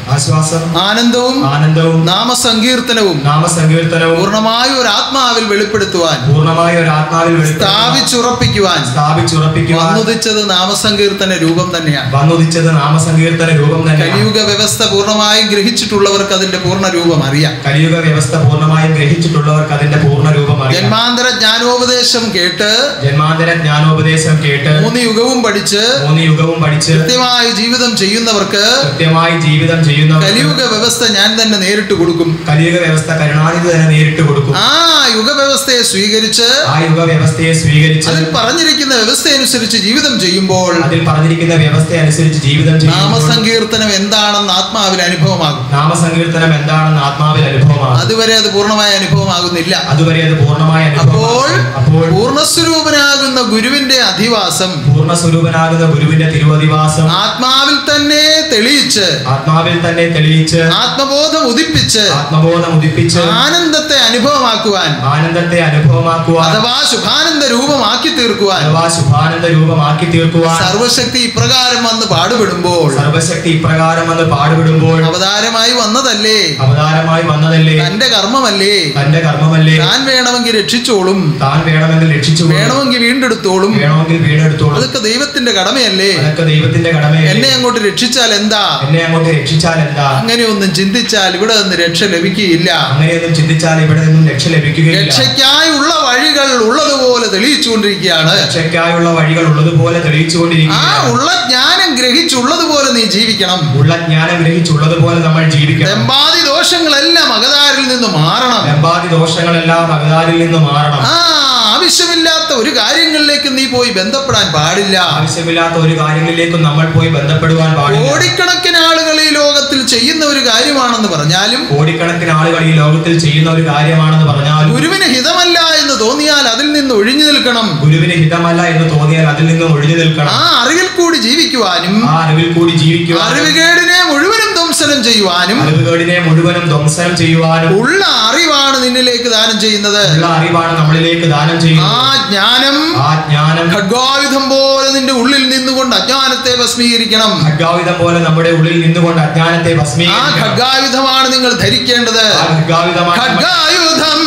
ആശ്വാസം ആനന്ദവും ആനന്ദവും നാമസങ്കീർത്തനവും നാമസങ്കീർത്തനവും പൂർണ്ണമായും ഒരു ആത്മാവിൽ വെളിപ്പെടുത്തുവാൻ പൂർണ്ണമായ ഒരു ആത്മാവിൽ വെളിപ്പെടുത്തുവാൻ, സ്ഥാപിച്ചുറപ്പിക്കുവാൻ സ്ഥാപിച്ചുറപ്പിക്കുവാൻ വന്നുദിച്ചത് നാമസങ്കീർത്തന രൂപം തന്നെയാണ് വന്നുദിച്ചത് നാമസങ്കീർത്തന രൂപം തന്നെ കലിയുഗ വ്യവസ്ഥ പൂർണ്ണമായും ഗ്രഹിച്ചിട്ടുള്ളവർക്ക് അതിന്റെ പൂർണ്ണ രൂപം അറിയാം കലിയുഗ വ്യവസ്ഥ പൂർണ്ണമായും ഗ്രഹിച്ചിട്ടുള്ളവർക്ക് അതിന്റെ പൂർണ്ണ രൂപം അറിയാം ജന്മാന്തര ജ്ഞാനോപദേശം കേട്ട് ജന്മാന്തര ജ്ഞാനോപദേശം കേട്ട് മൂന്ന് യുഗവും പഠിച്ച് മൂന്ന് യുഗവും പഠിച്ച് കൃത്യമായ ജീവിതം ചെയ്യുന്നവർക്ക് കൃത്യമായി ജീവിതം ചെയ്യുന്നവർ കലിയുഗ വ്യവസ്ഥ ഞാൻ തന്നെ നേരിട്ട് കൊടുക്കും കലിയുഗ വ്യവസ്ഥ കരുണാനിധി തന്നെ നേരിട്ട് കൊടുക്കും ആ യുഗവ്യവസ്ഥയെ സ്വീകരിച്ച് ആ യുഗ വ്യവസ്ഥയെ സ്വീകരിച്ച് അതിൽ പറഞ്ഞിരിക്കുന്ന വ്യവസ്ഥ അനുസരിച്ച് ജീവിതം ചെയ്യുമ്പോൾ അതിൽ പറഞ്ഞിരിക്കുന്ന വ്യവസ്ഥ അനുസരിച്ച് ജീവിതം ചെയ്യുമ്പോൾ നാമസങ്കീർത്തനം എന്താണെന്ന് ആത്മാവിൽ അനുഭവമാകും നാമസങ്കീർത്തനം എന്താണെന്ന് ആത്മാവിൽ അനുഭവമാണ് അതുവരെ അത് പൂർണ്ണമായ അനുഭവമാകുന്നില്ല അതുവരെ അത് പൂർണ്ണമായ അപ്പോൾ അനുഭവം അപ്പോൾ പൂർണ്ണസ്വരൂപനാകുന്ന ഗുരുവിന്റെ അധിവാസം പൂർണ്ണ സ്വരൂപനാകുന്ന ഗുരുവിന്റെ തിരുവധിവാസം ആത്മാവിൽ തന്നെ തെളിയിച്ച് ആത്മാവിൽ തന്നെ തെളിയിച്ച് ആത്മബോധം ഉദിപ്പിച്ച് ആത്മബോധം ഉദിപ്പിച്ച് ആനന്ദത്തെ അനുഭവമാക്കുവാൻ ആനന്ദത്തെ അനുഭവമാക്കുവാൻ അഥവാ ശുഭാനന്ദ രൂപമാക്കി തീർക്കുവാൻ അഥവാ ശുഭാനന്ദ രൂപമാക്കി തീർക്കുവാൻ സർവശക്തി ഇപ്രകാരം വന്ന് പാടുപെടുമ്പോൾ സർവശക്തി ഇപ്രകാരം വന്ന് പാടുപെടുമ്പോൾ അവതാരമായി വന്നതല്ലേ അവതാരമായി വന്നതല്ലേ തന്റെ കർമ്മമല്ലേ തന്റെ കർമ്മമല്ലേ താൻ വേണമെങ്കിൽ രക്ഷിച്ചോളും താൻ വേണമെങ്കിൽ രക്ഷിച്ചു വേണമെങ്കിൽ വീണ്ടെടുത്തോളും വേണമെങ്കിൽ വീടെടുത്തോളും അതൊക്കെ ദൈവത്തിന്റെ കടമയല്ലേ അതൊക്കെ ദൈവത്തിന്റെ കടമയല്ലേ എന്നെ അങ്ങോട്ട് രക്ഷിച്ചാൽ എന്താ എന്നെ അങ്ങോട്ട് രക്ഷിച്ചാൽ എന്താ അങ്ങനെയൊന്നും ചിന്തിച്ചാൽ ഇവിടെ നിന്ന് രക്ഷ ലഭിക്കുകയില്ല അങ്ങനെയൊന്നും ചിന്തിച്ചാൽ ഇവിടെ നിന്നും രക്ഷ ലഭിക്കുകയില്ല രക്ഷയ്ക്കായുള്ള വഴികൾ ഉള്ളതുപോലെ തെളിയിച്ചുകൊണ്ടിരിക്കുകയാണ് രക്ഷയ്ക്കായുള്ള വഴികൾ ഉള്ളതുപോലെ ആ തെളിയിച്ചുകൊണ്ടിരിക്കുക ഉള്ള ജ്ഞാനം ഗ്രഹിച്ചുള്ളതുപോലെ നീ ജീവിക്കണം ഉള്ള ജ്ഞാനം ഗ്രഹിച്ചുള്ളതുപോലെ നമ്മൾ ജീവിക്കണം ദമ്പാതി ദോഷങ്ങളെല്ലാം അകതാരിൽ നിന്ന് മാറണം ലംബാദി ദോഷങ്ങളെല്ലാം അകതാരിൽ നിന്ന് മാറണം ആ ആവശ്യമില്ലാത്ത ഒരു കാര്യങ്ങളിലേക്ക് നീ പോയി ബന്ധപ്പെടാൻ പാടില്ല ആവശ്യമില്ലാത്ത ഒരു കാര്യങ്ങളിലേക്കും നമ്മൾ പോയി ബന്ധപ്പെടുവാൻ പാടില്ല കോടിക്കണക്കിന് ആളുകൾ ഈ ലോകത്തിൽ ചെയ്യുന്ന ഒരു കാര്യമാണെന്ന് പറഞ്ഞാലും കോടിക്കണക്കിന് ആളുകൾ ഈ ലോകത്തിൽ ചെയ്യുന്ന ഒരു കാര്യമാണെന്ന് പറഞ്ഞാൽ ഗുരുവിന് ഹിതമല്ല എന്ന് തോന്നിയാൽ അതിൽ നിന്ന് ഒഴിഞ്ഞു നിൽക്കണം ഗുരുവിന് ഹിതമല്ല എന്ന് തോന്നിയാൽ അതിൽ നിന്ന് ഒഴിഞ്ഞു നിൽക്കണം ആ അറിവിൽ കൂടി ജീവിക്കുവാനും ആ അറിവിൽ കൂടി ജീവിക്കുവാനും അറിവുകേടിനെ മുഴുവനും ധ്വംസനം ചെയ്യുവാനും അറിവുകേടിനെ മുഴുവനും ധ്വംസനം ചെയ്യുവാനും ഉള്ള അറിവാണ് നിന്നിലേക്ക് ദാനം ചെയ്യുന്നത് ഉള്ള അറിവാണ് നമ്മളിലേക്ക് ദാനം ആ ചെയ്യുന്നത് ജ്ഞാനം ആ ജ്ഞാനം ഖഡ്ഗായുധം പോലെ നിന്റെ ഉള്ളിൽ നിന്നുകൊണ്ട് അജ്ഞാനത്തെ ഭസ്മീകരിക്കണം ഖഡ്ഗായുധം പോലെ നമ്മുടെ ഉള്ളിൽ നിന്നുകൊണ്ട് അജ്ഞാനത്തെ ആ ഭസ്മീകരിക്കണം ഖഡ്ഗായുധമാണ് നിങ്ങൾ ധരിക്കേണ്ടത് ആ ഖഡ്ഗായുധമാണ് ഖഡ്ഗായുധം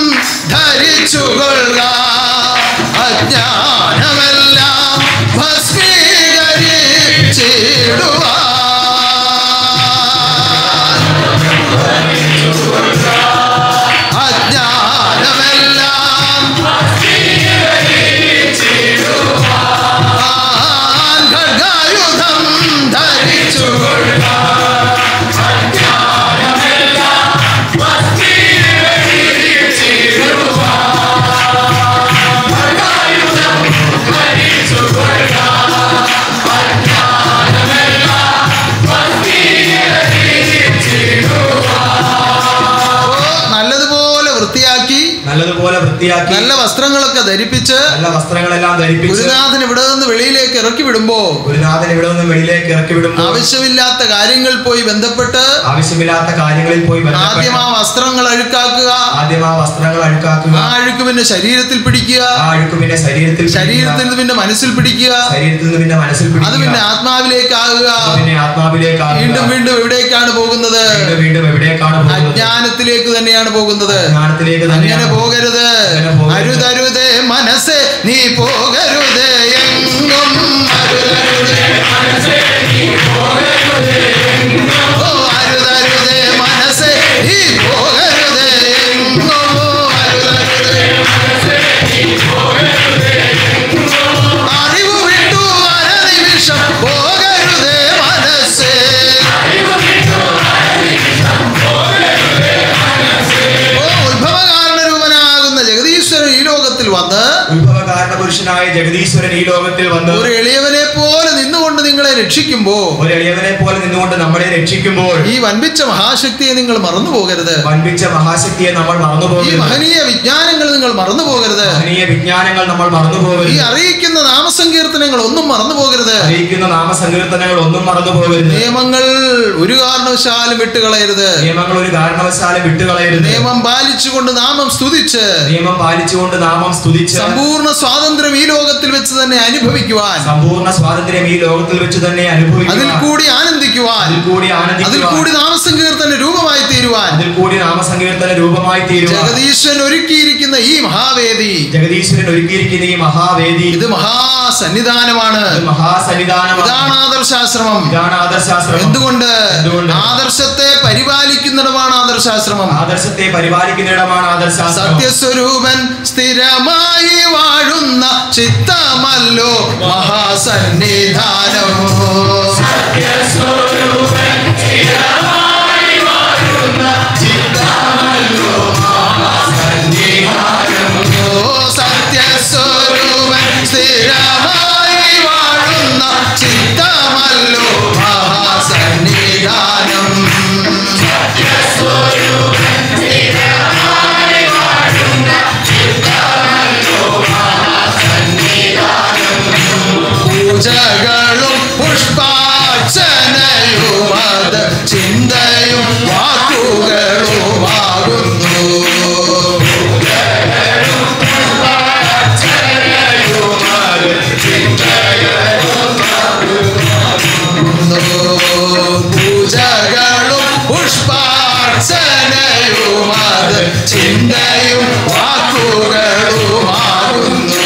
ധരിച്ചുകൊള്ള അജ്ഞാനമെല്ലാം ഭസ്മീകരിച്ചിടുവാൻ അജ്ഞാനമെല്ലാം ആ ഖഡ്ഗായുധം ധരിച്ചുകൊള്ള നല്ലതുപോലെ വൃത്തിയാക്കി നല്ലതുപോലെ വൃത്തിയാക്കി നല്ല വസ്ത്രങ്ങളൊക്കെ ധരിപ്പിച്ച് നല്ല വസ്ത്രങ്ങളെല്ലാം ധരിപ്പിച്ച് ഗുരുനാഥൻ ഇവിടെ നിന്ന് വെളിയിലേക്ക് ഇറക്കി വിടുമ്പോ ഗുരുനാഥൻ ഇവിടെ നിന്ന് വെളിയിലേക്ക് ഇറക്കി വിടുമ്പോൾ ആവശ്യമില്ലാത്ത കാര്യങ്ങൾ പോയി ബന്ധപ്പെട്ട് ആവശ്യമില്ലാത്ത കാര്യങ്ങളിൽ പോയി ആദ്യം ബന്ധപ്പെട്ട് ആ വസ്ത്രങ്ങൾ അഴുക്കാക്കുക ആദ്യം ആ വസ്ത്രങ്ങൾ അഴുക്കാക്കുക ആ അഴുക്ക് പിന്നെ ശരീരത്തിൽ പിടിക്കുക ആ അഴുക്ക് പിന്നെ ശരീരത്തിൽ പിടിക്കുക. ശരീരത്തിൽ നിന്ന് പിന്നെ മനസ്സിൽ പിടിക്കുക ശരീരത്തിൽ നിന്ന് പിന്നെ മനസ്സിൽ അത് പിടിക്കുക പിന്നെ ആത്മാവിലേക്ക് ആകുക അത് പിന്നെ ആത്മാവിലേക്ക് ആകുക. വീണ്ടും വീണ്ടും എവിടേക്കാണ് പോകുന്നത് വീണ്ടും വീണ്ടും എവിടേക്കാണ് പോകുന്നത് അജ്ഞാനത്തിലേക്ക് തന്നെയാണ് പോകുന്നത് ജ്ഞാനത്തിലേക്ക് അങ്ങനെ തന്നെയാണ് പോകരുത് അങ്ങനെ പോകരുത്. അരുതരുതേ മനസ്സേ നീ പോകരുതേ എങ്ങും അരുതരുതേ ഓ അരുതരുതേ മനസ്സേ നീ പോകരുതേ എങ്ങും അരുതരുതേ അറിവ് വിട്ടു അരനിമിഷം പോകരുതേ മനസ്സേ ഓ ഉത്ഭവകാരണരൂപനാകുന്ന ജഗദീശ്വരൻ ഈ ലോകത്തിൽ വന്ന് ഉത്ഭവകാരണ പുരുഷനായ ജഗദീശ്വരൻ ഈ ലോകത്തിൽ വന്ന് ഒരു എളിയവനെ പോലെ നിന്നുകൊണ്ട് നിങ്ങളെ രക്ഷിക്കുമ്പോ ഒരു എളിയവനെ പോലെ നിന്നുകൊണ്ട് നമ്മളെ രക്ഷിക്കുമ്പോൾ ഈ വൻപിച്ച മഹാശക്തിയെ നിങ്ങൾ മറന്നു പോകരുത് വൻപിച്ച മഹാശക്തിയെ നമ്മൾ ഈ മറന്നുപോകരുത് മഹനീയ വിജ്ഞാനങ്ങൾ നിങ്ങൾ മറന്നു പോകരുത് മഹനീയ വിജ്ഞാനങ്ങൾ നമ്മൾ ഈ മറന്നുപോകരുത് അറിയിക്കുന്ന നാമസങ്കീർത്തനങ്ങൾ ഒന്നും മറന്നു പോകരുത് അറിയിക്കുന്ന നാമസങ്കീർത്തനങ്ങൾ ഒന്നും മറന്നുപോകരുത് നിയമങ്ങൾ ഒരു കാരണവശാലും വിട്ടുകളയരുത് നിയമങ്ങൾ ഒരു കാരണവശാലും വിട്ടുകളയരുത് നിയമം പാലിച്ചുകൊണ്ട് നാമം സ്തുതിച്ച് നിയമം പാലിച്ചുകൊണ്ട് നാമം സ്തുതിച്ച് സമ്പൂർണ്ണ സ്വാതന്ത്ര്യം ഈ ലോകത്തിൽ വെച്ച് തന്നെ അനുഭവിക്കുവാൻ സമ്പൂർണ്ണ സ്വാതന്ത്ര്യം ഈ ലോകത്തിൽ വെച്ച് തന്നെ അതിൽ അനുഭവിക്കുക കൂടി ആനന്ദിക്കുവാൻ അതിൽ കൂടി അതിൽ ആനന്ദിക്കുവാൻ കൂടി നാമസങ്കീർത്തന രൂപമായി തീരുവാൻ അതിൽ കൂടി നാമസങ്കീർത്തന രൂപമായി തീരുവാൻ ജഗദീശ്വരൻ ഒരുക്കിയിരിക്കുന്ന ഈ മഹാവേദി ജഗദീശ്വരൻ ഒരുക്കിയിരിക്കുന്ന ഈ മഹാവേദി ഇത് മഹാസന്നിധാനമാണ് ഇത് മഹാസന്നിധാനമാണ് ഇതാണ് ആദർശാശ്രമം ഇതാണ് ആദർശാശ്രമം എന്തുകൊണ്ട് എന്തുകൊണ്ട്? ആദർശത്തെ പരിപാലിക്കുന്നിടമാണ് ആദർശാശ്രമം ആദർശത്തെ പരിപാലിക്കുന്നിടമാണ് ആദർശാശ്രമം സത്യസ്വരൂപൻ സ്ഥിരമായി വാഴുന്ന ചിത്തമല്ലോ മഹാസന്നിധാനം ഓ സത്യസ്വരൂപൻ സ്ഥിരമായി വാഴുന്ന ചിത്തമല്ലോ മഹാസന്നിധാനം പൂജകളും പുഷ്പാർച്ചനയും അത് ചിന്തയും വാക്കുകളുമാകുന്നു പൂജകളും പുഷ്പാർച്ചനയും അത് ചിന്തയും വാക്കുകളുമാകുന്നു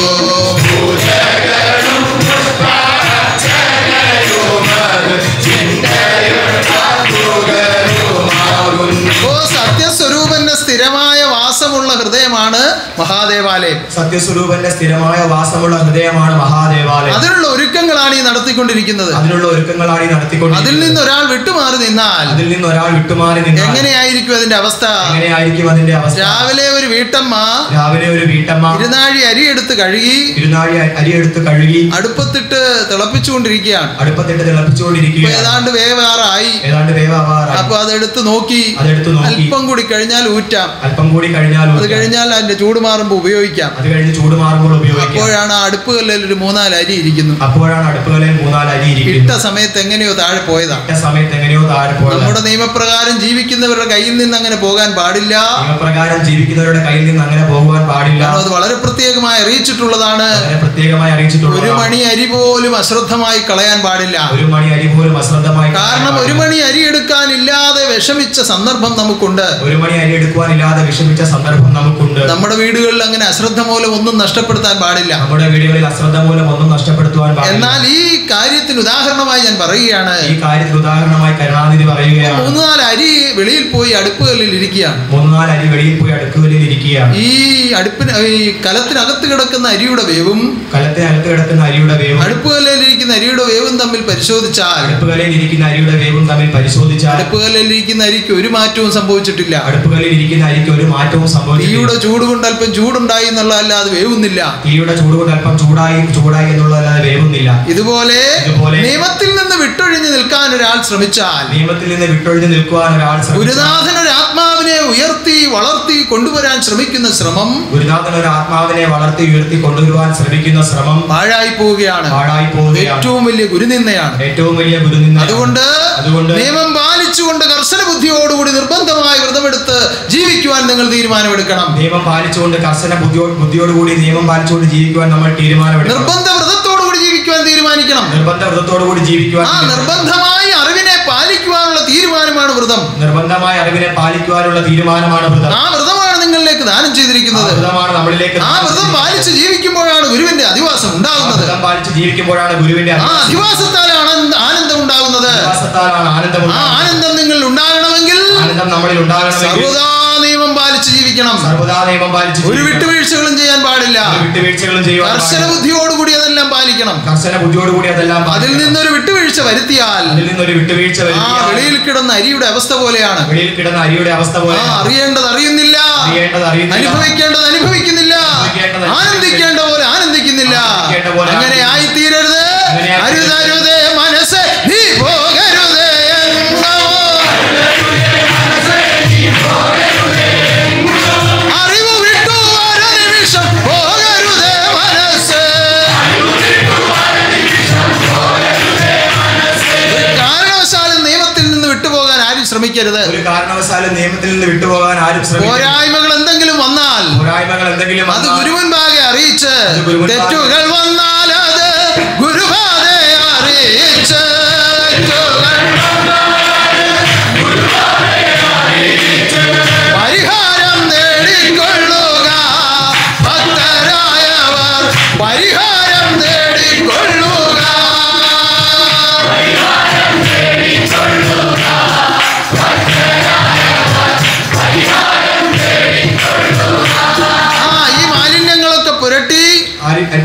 ഓ സത്യസ്വരൂപന്റെ സ്ഥിരമായ വാസമുള്ള ഹൃദയമാണ് മഹാദേവാലയം സത്യസ്വരൂപന്റെ സ്ഥിരമായ വാസമുള്ള ഹൃദയമാണ് മഹാദേവാലയം അതിനുള്ള ഒരുക്കങ്ങളാണ് ഈ നടത്തിക്കൊണ്ടിരിക്കുന്നത് അതിനുള്ള ഒരുക്കങ്ങളാണ് ഈ അതിൽ നടത്തിക്കൊണ്ടിരിക്കുന്നത് നിന്ന് ഒരാൾ വിട്ടുമാറി നിന്നാൽ അതിൽ നിന്ന് ഒരാൾ വിട്ടുമാറി നിന്നാൽ എങ്ങനെയായിരിക്കും അതിന്റെ അവസ്ഥ എങ്ങനെയായിരിക്കും അതിന്റെ അവസ്ഥ രാവിലെ ഒരു വീട്ടമ്മ രാവിലെ ഒരു വീട്ടമ്മ ഇരുനാഴി അരി എടുത്ത് കഴുകി ഇരുനാഴി അരിയെടുത്ത് കഴുകി അടുപ്പത്തിട്ട് തിളപ്പിച്ചുകൊണ്ടിരിക്കുകയാണ് അടുപ്പത്തിട്ട് ഇപ്പൊ തിളപ്പിച്ചുകൊണ്ടിരിക്കുക ഏതാണ്ട് വേവാറായി ഏതാണ്ട് വേവാറായി അപ്പൊ അതെടുത്ത് നോക്കി അതെടുത്ത് നോക്കി അല്പം കൂടി കഴിഞ്ഞാൽ ഊറ്റാം അല്പം കൂടി കഴിഞ്ഞാൽ അത് കഴിഞ്ഞാൽ അതിന്റെ ചൂട് മാറുമ്പോൾ ഉപയോഗിക്കാം അത് കഴിഞ്ഞ് ചൂട് മാറുമ്പോൾ ഉപയോഗിക്കാം അപ്പോഴാണ് ആ അടുപ്പ് കല്ലിൽ ഒരു മൂന്നാല് അരി ഇരിക്കുന്നു അപ്പോഴാണ് അടുപ്പുകളിൽ മൂന്നാല് അരി ഇട്ട ഇരിക്കുന്നത് സമയത്ത് എങ്ങനെയോ താഴെ പോയതാ ഇട്ട സമയത്ത് എങ്ങനെയോ താഴെ പോയത് നമ്മുടെ നിയമപ്രകാരം ജീവിക്കുന്നവരുടെ കയ്യിൽ നിന്ന് അങ്ങനെ പോകാൻ പാടില്ല നിയമപ്രകാരം ജീവിക്കുന്നവരുടെ കയ്യിൽ നിന്ന് അങ്ങനെ പോകുവാൻ പാടില്ല കാരണം അത് വളരെ പ്രത്യേകമായി അറിയിച്ചിട്ടുള്ളതാണ് അങ്ങനെ പ്രത്യേകമായി അറിയിച്ചിട്ടുള്ളത് ഒരു മണി അരി പോലും അശ്രദ്ധമായി കളയാൻ പാടില്ല ഒരു മണി അരി പോലും അശ്രദ്ധമായി കാരണം ഒരു മണി അരി എടുക്കാൻ ഇല്ലാതെ വിഷമിച്ച സന്ദർഭം നമുക്കുണ്ട് ഒരു മണി അരി എടുക്കുവാനില്ലാതെ വിഷമിച്ച സന്ദർഭം നമുക്കുണ്ട് നമ്മുടെ വീടുകളിൽ അങ്ങനെ അശ്രദ്ധ മൂലം ഒന്നും നഷ്ടപ്പെടുത്താൻ പാടില്ല നമ്മുടെ വീടുകളിൽ അശ്രദ്ധ മൂലം ഒന്നും നഷ്ടപ്പെടുത്തുവാൻ പാടില്ല എന്നാൽ ഈ കാര്യത്തിന് ഉദാഹരണമായി ഞാൻ പറയുകയാണ് ഈ കാര്യത്തിൽ ഉദാഹരണമായി കരുണാനിധി പറയുകയാണ് മൂന്ന് നാല് അരി വെളിയിൽ പോയി അടുപ്പുകളിൽ ഇരിക്കുകയാണ് മൂന്ന് നാല് അരി വെളിയിൽ പോയി അടുക്കുകളിൽ ഇരിക്കുകയാണ് ഈ അടുപ്പിന് ഈ കലത്തിനകത്ത് കിടക്കുന്ന അരിയുടെ വേവും കലത്തിനകത്ത് കിടക്കുന്ന അരിയുടെ വേവും അടുപ്പുകല്ലിൽ ഇരിക്കുന്ന അരിയുടെ വേവും തമ്മിൽ പരിശോധിച്ചാൽ അടുപ്പുകളിൽ ഇരിക്കുന്ന അരിയുടെ വേവും തമ്മിൽ പരിശോധിച്ചാൽ അടുപ്പുകല്ലിൽ ഇരിക്കുന്ന അരിക്ക് ഒരു മാറ്റവും സംഭവിച്ചിട്ടില്ല അടുപ്പുകളിൽ ഇരിക്കുന്ന അരിക്ക് ഒരു മാറ്റവും സംഭവിച്ചില്ല തീയുടെ ചൂട് കൊണ്ട് അല്പം ചൂടുണ്ടായി എന്നുള്ളതല്ല അത് വേവുന്നില്ല തീയുടെ ചൂട് കൊണ്ട് അല്പം ചൂടായി ചൂടായി എന്നുള്ളതല്ലാതെ വേവുന്നില്ല ഇതുപോലെ ഇതുപോലെ നിയമത്തിൽ നിന്ന് വിട്ടൊഴിഞ്ഞു നിൽക്കാൻ ഒരാൾ ശ്രമിച്ചാൽ നിയമത്തിൽ നിന്ന് വിട്ടൊഴിഞ്ഞ് നിൽക്കുവാൻ ഒരാൾ ശ്രമിച്ചാൽ ഗുരുനാഥൻ ഒരു ആത്മാവിനെ ഉയർത്തി വളർത്തി കൊണ്ടുവരാൻ ശ്രമിക്കുന്ന ശ്രമം ഗുരുനാഥൻ ഒരു ആത്മാവിനെ വളർത്തി ഉയർത്തി കൊണ്ടുവരുവാൻ ശ്രമിക്കുന്ന ശ്രമം പാഴായി പോവുകയാണ് പാഴായി പോവുകയാണ് ഏറ്റവും വലിയ ഗുരുനിന്ദയാണ് ഏറ്റവും വലിയ ഗുരുനിന്ദ അതുകൊണ്ട് അതുകൊണ്ട് നിയമം പാലിച്ചുകൊണ്ട് കർശന ബുദ്ധിയോടുകൂടി നിർബന്ധമായി വ്രതമെടുത്ത് ജീവിക്കുവാൻ നിങ്ങൾ തീരുമാനമെടുക്കണം നിയമം പാലിച്ചുകൊണ്ട് കർശന ബുദ്ധിയോ ബുദ്ധിയോടുകൂടി നിയമം പാലിച്ചുകൊണ്ട് ജീവിക്കുവാൻ നമ്മൾ തീരുമാനമെടുക്കണം നിർബന്ധ വ്രതത്തോടുകൂടി ജീവിക്കുവാൻ തീരുമാനിക്കണം നിർബന്ധ വ്രതത്തോടുകൂടി ജീവിക്കുവാൻ ആ നിർബന്ധമായി അറിവിനെ പാലിക്കുവാനുള്ള തീരുമാനമാണ് വ്രതം നിർബന്ധമായ അറിവിനെ പാലിക്കുവാനുള്ള തീരുമാനമാണ് വ്രതം ആ വ്രതമാണ് നിങ്ങളിലേക്ക് ദാനം ആ ചെയ്തിരിക്കുന്നത് വ്രതമാണ് നമ്മളിലേക്ക് ആ വ്രതം പാലിച്ച് ജീവിക്കുമ്പോഴാണ് ഗുരുവിന്റെ അധിവാസം ആ ഉണ്ടാകുന്നത് വ്രതം പാലിച്ച് ജീവിക്കുമ്പോഴാണ് ഗുരുവിന്റെ ആ അധിവാസത്താലാണ് ആനന്ദം ഉണ്ടാകുന്നത് വിശ്വാസത്താലാണ് ആനന്ദം ആ ആനന്ദം നിങ്ങൾ ഉണ്ടാകണമെങ്കിൽ ആനന്ദം നമ്മളിൽ ഉണ്ടാകണമെങ്കിൽ സർവദാ നിയമം പാലിച്ച് ജീവിക്കണം സർവ്വതാ നിയമം പാലിച്ച് ഒരു ജീവിക്കണം. വിട്ടുവീഴ്ചകളും ചെയ്യാൻ പാടില്ല ഒരു വിട്ടുവീഴ്ചകളും ചെയ്യുവാൻ കർശന പാടില്ല. ബുദ്ധിയോടുകൂടി അതെല്ലാം പാലിക്കണം കർശന ബുദ്ധിയോടുകൂടി അതെല്ലാം അതിൽ പാലിക്കണം. നിന്നൊരു വിട്ടുവീഴ്ച വരുത്തിയാൽ അതിൽ നിന്നൊരു വിട്ടുവീഴ്ച ആ വരുത്തിയാൽ വെളിയിൽ കിടന്ന അരിയുടെ അവസ്ഥ പോലെയാണ് വെളിയിൽ കിടന്ന അരിയുടെ അവസ്ഥ ആ പോലെ അറിയേണ്ടത് അറിയുന്നില്ല അറിയേണ്ടത് അറിയുന്നില്ല അനുഭവിക്കേണ്ടത് അനുഭവിക്കുന്നില്ല അനുഭവിക്കേണ്ടത് ആനന്ദിക്കേണ്ട പോലെ ആനന്ദിക്കുന്നില്ല ആനന്ദിക്കേണ്ട പോലെ അങ്ങനെ ആയിത്തീരരുത് അങ്ങനെ ആയിത്തീരരുത്. അരുതരുതേ മനസ്സ് നീ പോകരുതേ എന്നോ. അറിവ് വിട്ടു ഒരു നിമിഷം പോകരുതേ മനസ്സ് ഒരു കാരണവശാലും നിയമത്തിൽ നിന്ന് വിട്ടുപോകാൻ ആരും ശ്രമിക്കരുത് ഒരു കാരണവശാലും നിയമത്തിൽ നിന്ന് വിട്ടുപോകാൻ ആരും ശ്രമിക്കും പോരായ്മകൾ എന്തെങ്കിലും വന്നാൽ പോരായ്മകൾ എന്തെങ്കിലും അത് വന്നാൽ ഗുരുമുൻപാകെ അറിയിച്ച് അത് ഗുരുമുൻപാകെ- തെറ്റുകൾ വന്നാൽ അത് ഗുരുപാതെ അറിയിച്ച് തെറ്റുകൾ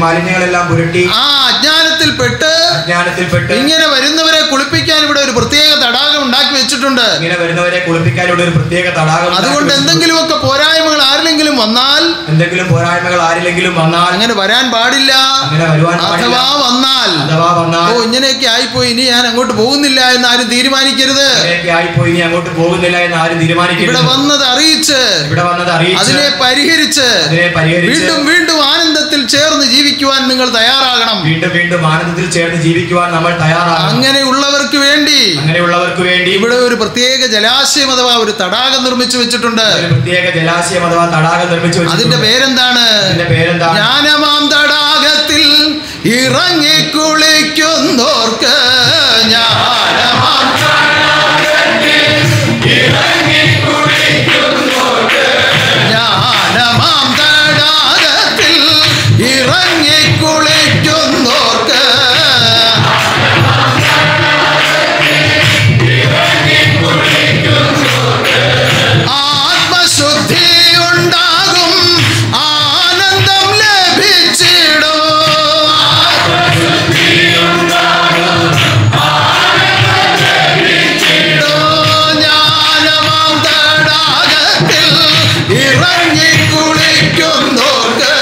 മാലിന്യങ്ങളെല്ലാം പുരട്ടി ആ അജ്ഞാനത്തിൽപ്പെട്ട് അജ്ഞാനത്തിൽപ്പെട്ട് ഇങ്ങനെ വരുന്നവരെ കുളിപ്പിക്കാൻ ഇവിടെ ഒരു പ്രത്യേക തടാകം ഉണ്ടാക്കി വെച്ചിട്ടുണ്ട് ഇങ്ങനെ വരുന്നവരെ കുളിപ്പിക്കാൻ ഇവിടെ ഒരു പ്രത്യേക തടാകം ഉണ്ടാക്കി അതുകൊണ്ട് വെച്ചിട്ടുണ്ട്. എന്തെങ്കിലുമൊക്കെ പോരായ്മകൾ ആരിലെങ്കിലും വന്നാൽ എന്തെങ്കിലും പോരായ്മകൾ ആരിലെങ്കിലും വന്നാൽ അങ്ങനെ വരാൻ പാടില്ല അങ്ങനെ വരുവാൻ പാടില്ല. അഥവാ വന്നാൽ അഥവാ ഓ വന്നാൽ ഇങ്ങനെയൊക്കെ ആയിപ്പോയി ഇനി ഞാൻ അങ്ങോട്ട് പോകുന്നില്ല എന്ന് ആരും തീരുമാനിക്കരുത് ഇങ്ങനെയൊക്കെ ആയിപ്പോയി ഇനി അങ്ങോട്ട് പോകുന്നില്ല എന്ന് ആരും ഇവിടെ തീരുമാനിക്കരുത് വന്നത് അറിയിച്ച് ഇവിടെ വന്നത് അറിയിച്ച് അതിനെ പരിഹരിച്ച് അതിനെ പരിഹരിച്ച് വീണ്ടും വീണ്ടും ആനന്ദത്തിൽ ചേർന്ന് ജീവിക്കുവാൻ നിങ്ങൾ തയ്യാറാകണം വീണ്ടും വീണ്ടും ആനന്ദത്തിൽ ചേർന്ന് ജീവിക്കുവാൻ നമ്മൾ തയ്യാറാണ് അങ്ങനെയുള്ളവർക്ക് വേണ്ടി അങ്ങനെയുള്ളവർക്ക് വേണ്ടി ഇവിടെ ഒരു പ്രത്യേക ജലാശയം അഥവാ ഒരു തടാകം നിർമ്മിച്ചു വെച്ചിട്ടുണ്ട് ഒരു പ്രത്യേക ജലാശയം അഥവാ തടാകം നിർമ്മിച്ചു അതിന്റെ വെച്ചിട്ടുണ്ട്. പേരെന്താണ് അതിന്റെ പേരെന്താണ് ജ്ഞാനമാം തടാകത്തിൽ ഇറങ്ങി കുളിക്കുന്നോർക്ക് ജ്ഞാനമാം ജ്ഞാനമാം തടാകത്തിൽ ഇറങ്ങി കുളിക്കുന്നോർക്ക് ആത്മശുദ്ധി ഉണ്ടാകും ആനന്ദം ലഭിച്ചിടും ജ്ഞാനമാം തടാകത്തിൽ ഇറങ്ങി കുളിക്കുന്നോർക്ക്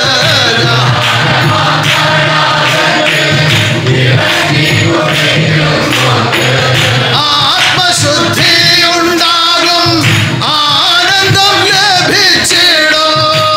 ആത്മശുദ്ധി ഉണ്ടാകും ആനന്ദം ലഭിച്ചിടും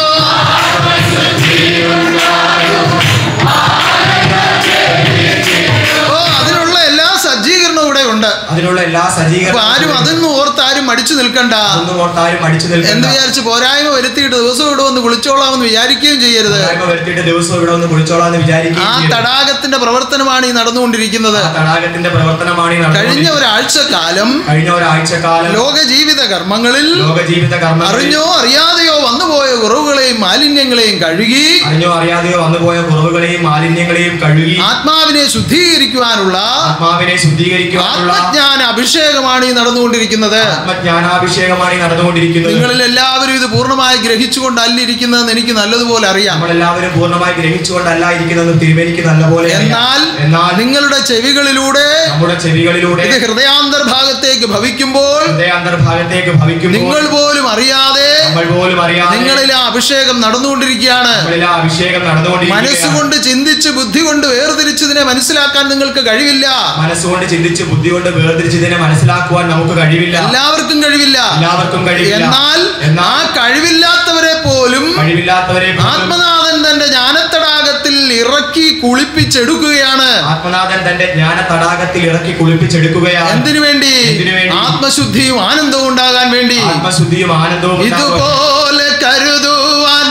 ഓ അതിനുള്ള എല്ലാ സജ്ജീകരണവും ഇവിടെ ഉണ്ട് അതിനുള്ള എല്ലാ അപ്പൊ സജ്ജീകരണവും ആരും അതൊന്നും ഓർത്ത് ആരും മടിച്ചു നിൽക്കണ്ട ഒന്നും ഓർത്താരും അടിച്ചു എന്ന് നിൽക്കണ്ട വിചാരിച്ച് പോരായ്മ വരുത്തിയിട്ട് ദിവസം ഇവിടെ വന്ന് കുളിച്ചോളാമെന്ന് വിചാരിക്കുകയും ചെയ്യരുത് പോരായ്മ വരുത്തിയിട്ട് ദിവസവും ഇവിടെ ഒന്ന് കുളിച്ചോളാന്ന് ആ വിചാരിക്കുകയും തടാകത്തിന്റെ പ്രവർത്തനമാണ് ഈ നടന്നുകൊണ്ടിരിക്കുന്നത് ആ തടാകത്തിന്റെ പ്രവർത്തനമാണ് ഈ കഴിഞ്ഞ നടന്നുകൊണ്ടിരിക്കുന്നത്. ഒരാഴ്ചക്കാലം കഴിഞ്ഞ ഒരാഴ്ചക്കാലം ലോക ജീവിത കർമ്മങ്ങളിൽ ലോക ജീവിത കർമ്മങ്ങളിൽ അറിഞ്ഞോ അറിയാതെയോ വന്നുപോയ കുറവുകളെയും മാലിന്യങ്ങളെയും കഴുകി അറിഞ്ഞോ അറിയാതെയോ വന്നുപോയ കുറവുകളെയും മാലിന്യങ്ങളെയും കഴുകി ആത്മാവിനെ ശുദ്ധീകരിക്കുവാനുള്ള ആത്മാവിനെ ശുദ്ധീകരിക്കുവാനുള്ള ആത്മജ്ഞാന അഭിഷേകമാണ് ഈ നടന്നുകൊണ്ടിരിക്കുന്നത് ആത്മജ്ഞാനാഭിഷേകമാണ് ഈ നടന്നുകൊണ്ടിരിക്കുന്നത് നിങ്ങളിൽ എല്ലാവരും ഇത് പൂർണ്ണമായി ഗ്രഹിച്ചുകൊണ്ടല്ല ഇരിക്കുന്നതെന്ന് എനിക്ക് നല്ലതുപോലെ അറിയാം നമ്മളെല്ലാവരും പൂർണ്ണമായി ഗ്രഹിച്ചുകൊണ്ടല്ല ഇരിക്കുന്നതെന്ന് തിരുമേനിക്ക് നല്ലപോലെ അറിയാം. എന്നാൽ എന്നാൽ നിങ്ങളുടെ ചെവികളിലൂടെ നമ്മുടെ ചെവികളിലൂടെ ഇത് ഹൃദയാന്തർഭാഗത്തേക്ക് ഭവിക്കുമ്പോൾ ഹൃദയാന്തർഭാഗത്തേക്ക് ഭവിക്കുമ്പോൾ നിങ്ങൾ പോലും അറിയാതെ നമ്മൾ പോലും അറിയാതെ നിങ്ങളിൽ ആ അഭിഷേകം നടന്നുകൊണ്ടിരിക്കുകയാണ് നമ്മളിൽ ആ അഭിഷേകം നടന്നുകൊണ്ടിരിക്കുകയാണ് മനസ്സുകൊണ്ട് ചിന്തിച്ച് ബുദ്ധി കൊണ്ട് വേർതിരിച്ചതിനെ മനസ്സിലാക്കാൻ നിങ്ങൾക്ക് കഴിവില്ല മനസ്സുകൊണ്ട് ചിന്തിച്ച് ബുദ്ധി കൊണ്ട് വേർതിരിച്ചതിനെ മനസ്സിലാക്കുവാൻ നമുക്ക് കഴിവില്ല എല്ലാവർക്കും കഴിവില്ല എല്ലാവർക്കും കഴിവില്ല എന്നാൽ എന്നാൽ ആ കഴിവില്ലാത്തവരെ പോലും കഴിവില്ലാത്തവരെ പോലും ആത്മനാഥൻ തന്റെ ജ്ഞാനത്തടാകത്തിൽ ഇറക്കി കുളിപ്പിച്ചെടുക്കുകയാണ് ആത്മനാഥൻ തന്റെ ജ്ഞാന തടാകത്തിൽ ഇറക്കി കുളിപ്പിച്ചെടുക്കുകയാണ് എന്തിനു വേണ്ടി എന്തിനു വേണ്ടി? ആത്മശുദ്ധിയും ആനന്ദവും ഉണ്ടാകാൻ വേണ്ടി ആത്മശുദ്ധിയും ആനന്ദവും ഉണ്ടാകുവാൻ. ഇതുപോലെ കരുതുവാൻ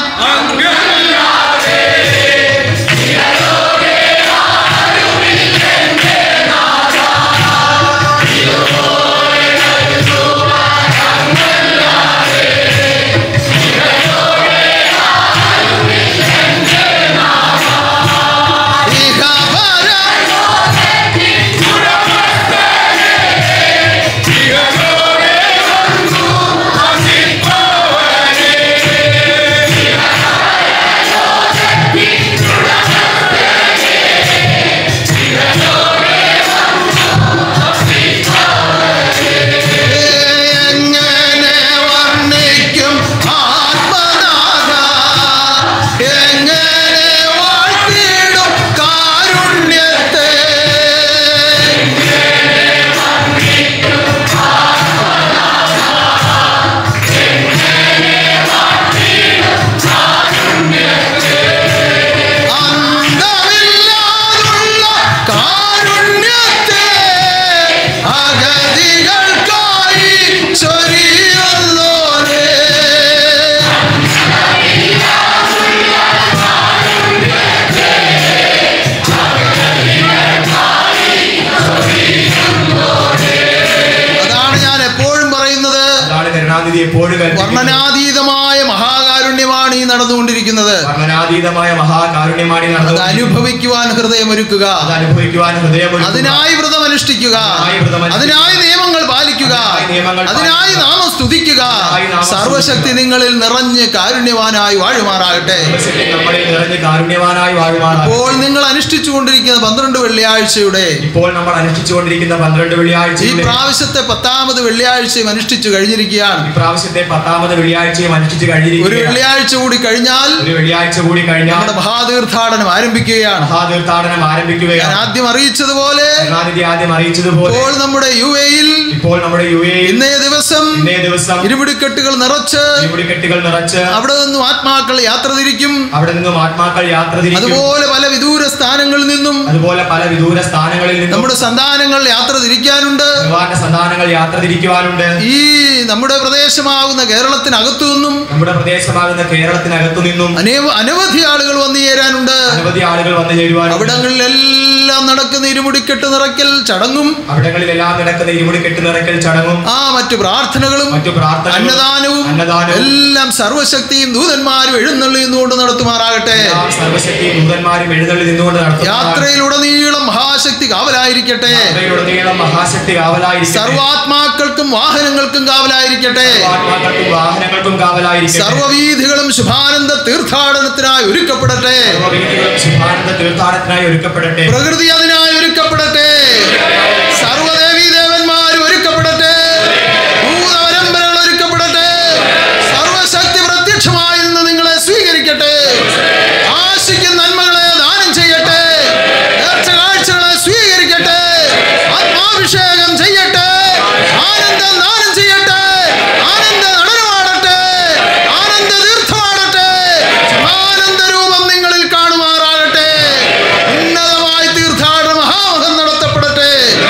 ഇഹപരം എങ്ങനെ വർണ്ണിക്കും ആത്മനാഥ എങ്ങനെ വാഴ്ത്തിടും കാരുണ്യത്തെ അന്തമില്ലാതുള്ള കാരുണ്യത്തെ അഗതികൾക്കായി ചൊരിയുന്നോരേ അതാണ് ഞാൻ എപ്പോഴും പറയുന്നത് അതാണ് കരുണാനിധി എപ്പോഴും കൽപ്പിക്കുന്നത്. വർണ്ണനാതീതമായ മഹാകാരുണ്യമാണ് ഈ നടന്നുകൊണ്ടിരിക്കുന്നത് വർണ്ണനാതീതമായ മഹാകാരുണ്യമാണ് ഈ അത് നടന്നുകൊണ്ടിരിക്കുന്നത്. അനുഭവിക്കുവാൻ ഹൃദയമൊരുക്കുക അത് അനുഭവിക്കുവാൻ ഹൃദയം അതിനായി വ്രതമനുഷ്ഠിക്കുക അതിനായി വ്രതമനുഷ്ഠിക്കുക. അതിനായി നിയമങ്ങൾ പാലിക്കുക അതിനായി നിയമങ്ങൾ അതിനായി നാമം സ്തുതിക്കുക സർവശക്തി നിങ്ങളിൽ നിറഞ്ഞ് കാരുണ്യവാനായി വാഴുമാറാകട്ടെ സർവശക്തി നമ്മളിൽ നിറഞ്ഞ് കാരുണ്യവാനായി വാഴുമാറാകട്ടെ ഇപ്പോൾ നിങ്ങൾ അനുഷ്ഠിച്ചുകൊണ്ടിരിക്കുന്ന പന്ത്രണ്ട് വെള്ളിയാഴ്ചയുടെ ഇപ്പോൾ നമ്മൾ അനുഷ്ഠിച്ചുകൊണ്ടിരിക്കുന്ന പന്ത്രണ്ട് ഈ വെള്ളിയാഴ്ച പ്രാവശ്യത്തെ പത്താമത് വെള്ളിയാഴ്ചയും അനുഷ്ഠിച്ചു കഴിഞ്ഞിരിക്കുകയാണ് ഈ പ്രാവശ്യത്തെ പത്താമത് വെള്ളിയാഴ്ചയും അനുഷ്ഠിച്ച് ഒരു കഴിഞ്ഞിരിക്കുകയാണ് വെള്ളിയാഴ്ച കൂടി കഴിഞ്ഞാൽ ഒരു വെള്ളിയാഴ്ച കൂടി കഴിഞ്ഞാൽ നമ്മുടെ മഹാതീർത്ഥാടനം ആരംഭിക്കുകയാണ് മഹാതീർത്ഥാടനം ഞാൻ ആരംഭിക്കുകയാണ് ആദ്യം അറിയിച്ചതുപോലെ കരുണാനിധി ആദ്യം അറിയിച്ചതുപോലെ ഇപ്പോൾ നമ്മുടെ യു എയിൽ ഇപ്പോൾ നമ്മുടെ യു എ ഇന്നേ ദിവസം ഇന്നേ ദിവസം ഇരുപിടിക്കെട്ടുകൾ നിറച്ച് ഇരുമുടിക്കെട്ടുകൾ നിറച്ച് അവിടെ നിന്നും ആത്മാക്കൾ യാത്ര തിരിക്കും അവിടെ നിന്നും ആത്മാക്കൾ യാത്ര തിരിക്കും അതുപോലെ പല വിദൂര സ്ഥാനങ്ങളിൽ നിന്നും അതുപോലെ പല വിദൂര സ്ഥാനങ്ങളിൽ നിന്നും നമ്മുടെ സന്താനങ്ങൾ യാത്ര തിരിക്കാനുണ്ട് ഭഗവാന്റെ സന്താനങ്ങൾ യാത്ര തിരിക്കുവാനുണ്ട് ഈ നമ്മുടെ പ്രദേശമാകുന്ന കേരളത്തിനകത്തു നിന്നും നമ്മുടെ പ്രദേശമാകുന്ന കേരളത്തിനകത്തു നിന്നും അനേക അനവധി ആളുകൾ വന്നു ചേരാനുണ്ട് അനവധി ആളുകൾ വന്നു ചേരുവാനുണ്ട് അവിടങ്ങളിലെല്ലാം നടക്കുന്ന ഇരുമുടിക്കെട്ട് നിറയ്ക്കൽ ചടങ്ങും അവിടങ്ങളിലെല്ലാം നടക്കുന്ന ഇരുമുടി കെട്ട് നിറയ്ക്കൽ ചടങ്ങും ആ മറ്റു പ്രാർത്ഥനകളും മറ്റു പ്രാർത്ഥനകളും അന്നദാനവും അന്നദാനവും എല്ലാം സർവശക്തിയും ദൂതന്മാരും എഴുന്നള്ളിന്നുകൊണ്ട് നടത്തുമാറാകട്ടെ എല്ലാം സർവശക്തിയും ദൂതന്മാരും എഴുന്നള്ളി നിന്നുകൊണ്ട് നടത്തും യാത്രയിലുടനീളം മഹാശക്തി കാവലായിരിക്കട്ടെ യാത്രയിലുടനീളം മഹാശക്തി കാവലായിരിക്കും സർവാത്മാക്കൾക്കും വാഹനങ്ങൾക്കും കാവലായിരിക്കട്ടെ ആത്മാക്കൾക്കും വാഹനങ്ങൾക്കും കാവലായിരിക്കും സർവവീഥികളും ശുഭാനന്ദ തീർത്ഥാടനത്തിനായി ഒരുക്കപ്പെടട്ടെ സർവ്വവീഥികളും ശുഭാനന്ദ തീർത്ഥാടനത്തിനായി ഒരുക്കപ്പെടട്ടെ പ്രകൃതി അതിനായി ഒരുക്കപ്പെടട്ടെ സർവദേവീ ദേവന്മാരും ഒരുക്കപ്പെടട്ടെ ഭൂതപരമ്പരകൾ ഒരുക്കപ്പെടട്ടെ സർവശക്തി പ്രത്യക്ഷമായി നിന്ന് നിങ്ങളെ സ്വീകരിക്കട്ടെ ആശിക്കുന്ന നന്മകളെ ദാനം ചെയ്യട്ടെ നേർച്ച കാഴ്ചകളെ സ്വീകരിക്കട്ടെ ആത്മാഭിഷേകം ചെയ്യട്ടെ ആനന്ദം ദാനം ചെയ്യട്ടെ ആനന്ദ നടനമാടട്ടെ ആനന്ദ തീർത്ഥമാടട്ടെ ആനന്ദ രൂപം നിങ്ങളിൽ കാണുമാറാകട്ടെ ഉന്നതമായി തീർത്ഥാടന മഹാമഹം നടത്തപ്പെടട്ടെ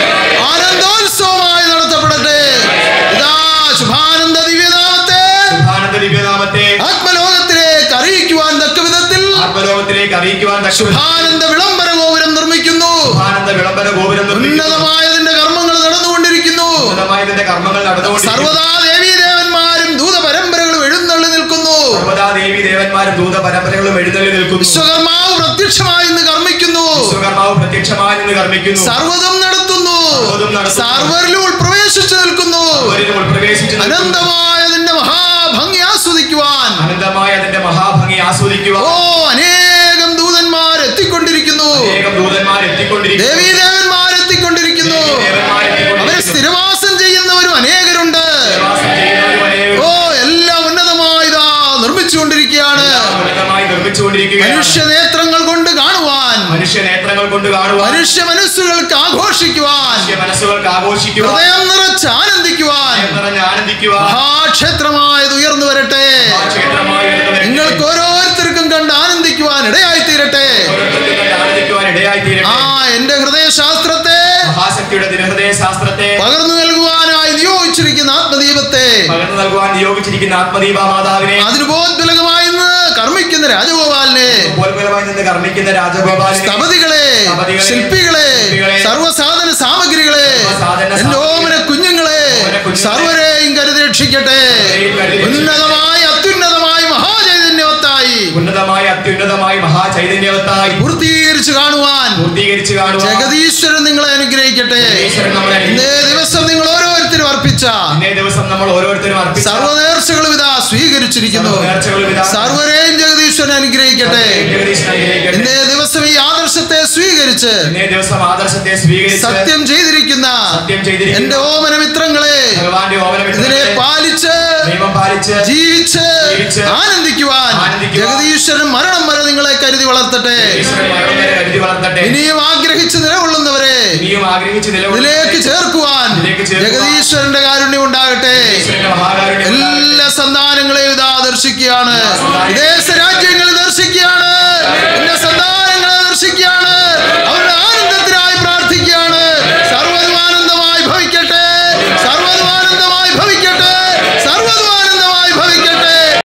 ആനന്ദോത്സവമായി നടത്തപ്പെടട്ടെ ഇതാ ശുഭാനന്ദ ദിവ്യനാമത്തെ ശുഭാനന്ദ ദിവ്യനാമത്തെ ആത്മലോകത്തിലേക്ക് അറിയിക്കുവാൻ തക്ക വിധത്തിൽ ആത്മലോകത്തിലേക്ക് അറിയിക്കുവാൻ തക്ക ശുഭാനന്ദ വിളംബര ഗോപുരം നിർമ്മിക്കുന്നു ശുഭാനന്ദ വിളംബര ഗോപുരം നിർമ്മിക്കുന്നു ഉന്നതമായതിന്റെ കർമ്മങ്ങൾ നടന്നുകൊണ്ടിരിക്കുന്നു ഉന്നതമായതിന്റെ കർമ്മങ്ങൾ നടന്നുകൊണ്ടിരിക്കുന്നു സർവദാ ദേവീ ദേവന്മാരും ദൂത പരമ്പരകളും എഴുന്നള്ളി നിൽക്കുന്നു സർവദാ ദേവി ദേവന്മാരും ദൂത പരമ്പരകളും എഴുന്നള്ളി നിൽക്കുന്നു വിശ്വകർമാവ് പ്രത്യക്ഷമായി ഇന്ന് കർമ്മിക്കുന്നു വിശ്വകർമാവ് പ്രത്യക്ഷമായി നിന്ന് കർമ്മിക്കുന്നു സർവ്വതും നടത്തുന്നു സർവ്വതും നടത്തുന്നു. സർവരിലും പ്രവേശിച്ചു നിൽക്കുന്നു അവരിൽ ഉൾപ്രവേശിച്ചു നിൽക്കുന്നു. അനന്തമായതിന്റെ മഹാഭംഗി ആസ്വദിക്കുവാൻ അനന്തമായ അതിന്റെ മഹാഭംഗി ആസ്വദിക്കുക ഓ അനേകം ദൂതന്മാർ എത്തിക്കൊണ്ടിരിക്കുന്നു അനേകം ദൂതന്മാർ എത്തിക്കൊണ്ടിരിക്കുന്നു ദേവീ ദേവന്മാർ എത്തിക്കൊണ്ടിരിക്കുന്നു ദേവന്മാർ അവരെ എത്തിക്കൊണ്ടിരിക്കുന്നു. സ്ഥിരവാസം ചെയ്യുന്നവരും അനേകരുണ്ട് വാസം ചെയ്യുന്നവരും അനേകം ഓ എല്ലാം ഉന്നതമായതാ നിർമ്മിച്ചുകൊണ്ടിരിക്കുകയാണ് ഉന്നതമായി നിർമ്മിച്ചുകൊണ്ടിരിക്കുകയാണ് മനുഷ്യ നേത്രങ്ങൾ കൊണ്ട് കാണുവാൻ മനുഷ്യ നേത്രങ്ങൾ കൊണ്ട് കാണുവാൻ മനുഷ്യ മനസ്സുകൾക്ക് ആഘോഷിക്കുവാൻ മനുഷ്യ മനസ്സുകൾക്ക് ആഘോഷിക്കുവാൻ ഹൃദയം നിറച്ച് ആനന്ദിക്കുവാൻ ഹൃദയം നിറഞ്ഞ് ആനന്ദിക്കുവാൻ മഹാക്ഷേത്രമായത് ഉയർന്നു വരട്ടെ ക്ഷേത്രമായി ഉയർന്നു നിങ്ങൾക്ക് ഓരോരുത്തർക്കും കണ്ട് ആനന്ദിക്കുവാൻ ഇടയായി തീരട്ടെ ഓരോരുത്തർക്കും കണ്ട് ആനന്ദിക്കുവാൻ ഇടയായി ആ തീരട്ടെ എന്റെ ഹൃദയശാസ്ത്രത്തെ മഹാശക്തിയുടെ ദിനഹൃദയ ശാസ്ത്രത്തെ പകർന്നു നൽകുവാനായി നിയോഗിച്ചിരിക്കുന്ന ആത്മദീപത്തെ പകർന്നു നൽകുവാൻ നിയോഗിച്ചിരിക്കുന്ന ആത്മദീപ മാതാവിനെ അതിന് ബോധുലകമായി നിന്ന് കർമ്മിക്കുന്ന രാജഗോപാലിനെ പോൽപരമായി നിന്ന് കർമ്മിക്കുന്ന രാജഗോപാലിനെ സ്തപതികളെ സ്തപതികളെ, ശില്പികളെ ശില്പികളെ, സർവസാധന സാമഗ്രികളെ സർവ്വസാധന എന്റെ സാമഗ്രികളെ, ഓമന കുഞ്ഞുങ്ങളെ ഓമന കുഞ്ഞുങ്ങളെ, സർവരെയും കരുതി രക്ഷിക്കട്ടെ സർവ്വരെയും കരുതി രക്ഷിക്കട്ടെ. ഉന്നതമായി അത്യുന്നതമായി മഹാചൈതന്യവത്തായി ഉന്നതമായ അത്യുന്നതമായി മഹാചൈതന്യവത്തായി പൂർത്തീകരിച്ചു കാണുവാൻ പൂർത്തീകരിച്ചു കാണുവാൻ ജഗദീശ്വരൻ നിങ്ങളെ അനുഗ്രഹിക്കട്ടെ ഈശ്വരൻ നമ്മളെ ഇന്നേ ദിവസം നിങ്ങൾ ഓരോരുത്തരും അർപ്പിച്ച ഇന്നേ ദിവസം നമ്മൾ ഓരോരുത്തരും അർപ്പിച്ച സർവ്വ നേർച്ചകളും ഇതാ സ്വീകരിച്ചിരിക്കുന്നു നേർച്ചകളും ഇതാ സർവരെയും ജഗദീശ്വരൻ അനുഗ്രഹിക്കട്ടെ ജഗദീശൻ അനുഗ്രഹിക്കട്ടെ. ഇന്നേ ദിവസം ഈ ആദർശത്തെ സ്വീകരിച്ച് ഇന്നേ ദിവസം ആദർശത്തെ സ്വീകരിച്ച് സത്യം ചെയ്തിരിക്കുന്ന സത്യം ചെയ്തിരിക്കുന്ന എന്റെ ഓമന മിത്രങ്ങളെ ഭഗവാന്റെ ഓമനം ഇതിനെ പാലിച്ച് നിയമം പാലിച്ച് ജീവിച്ച് ജീവിച്ച് ആനന്ദിക്കുവാൻ ആനന്ദിക്കുവാൻ ജഗദീശ്വരൻ മരണം വരെ നിങ്ങളെ കരുതി വളർത്തട്ടെ ഈശ്വരൻ മരണം വരെ കരുതി വളർത്തട്ടെ ഇനിയും ആഗ്രഹിച്ച് നിലകൊള്ളുന്നവരെ ഇനിയും ആഗ്രഹിച്ച് ഇതിലേക്ക് നിലകൊള്ളുന്ന ചേർക്കുവാൻ ഇതിലേക്ക് ചേർക്കുവാൻ ജഗദീശ്വരന്റെ കാരുണ്യം ഉണ്ടാകട്ടെ ഈശ്വരന്റെ മഹാകാരുണ്യം ഉണ്ടാകട്ടെ. എല്ലാ സന്താനങ്ങളെയും ഇതാ ദർശിക്കുകയാണ് ഇതേ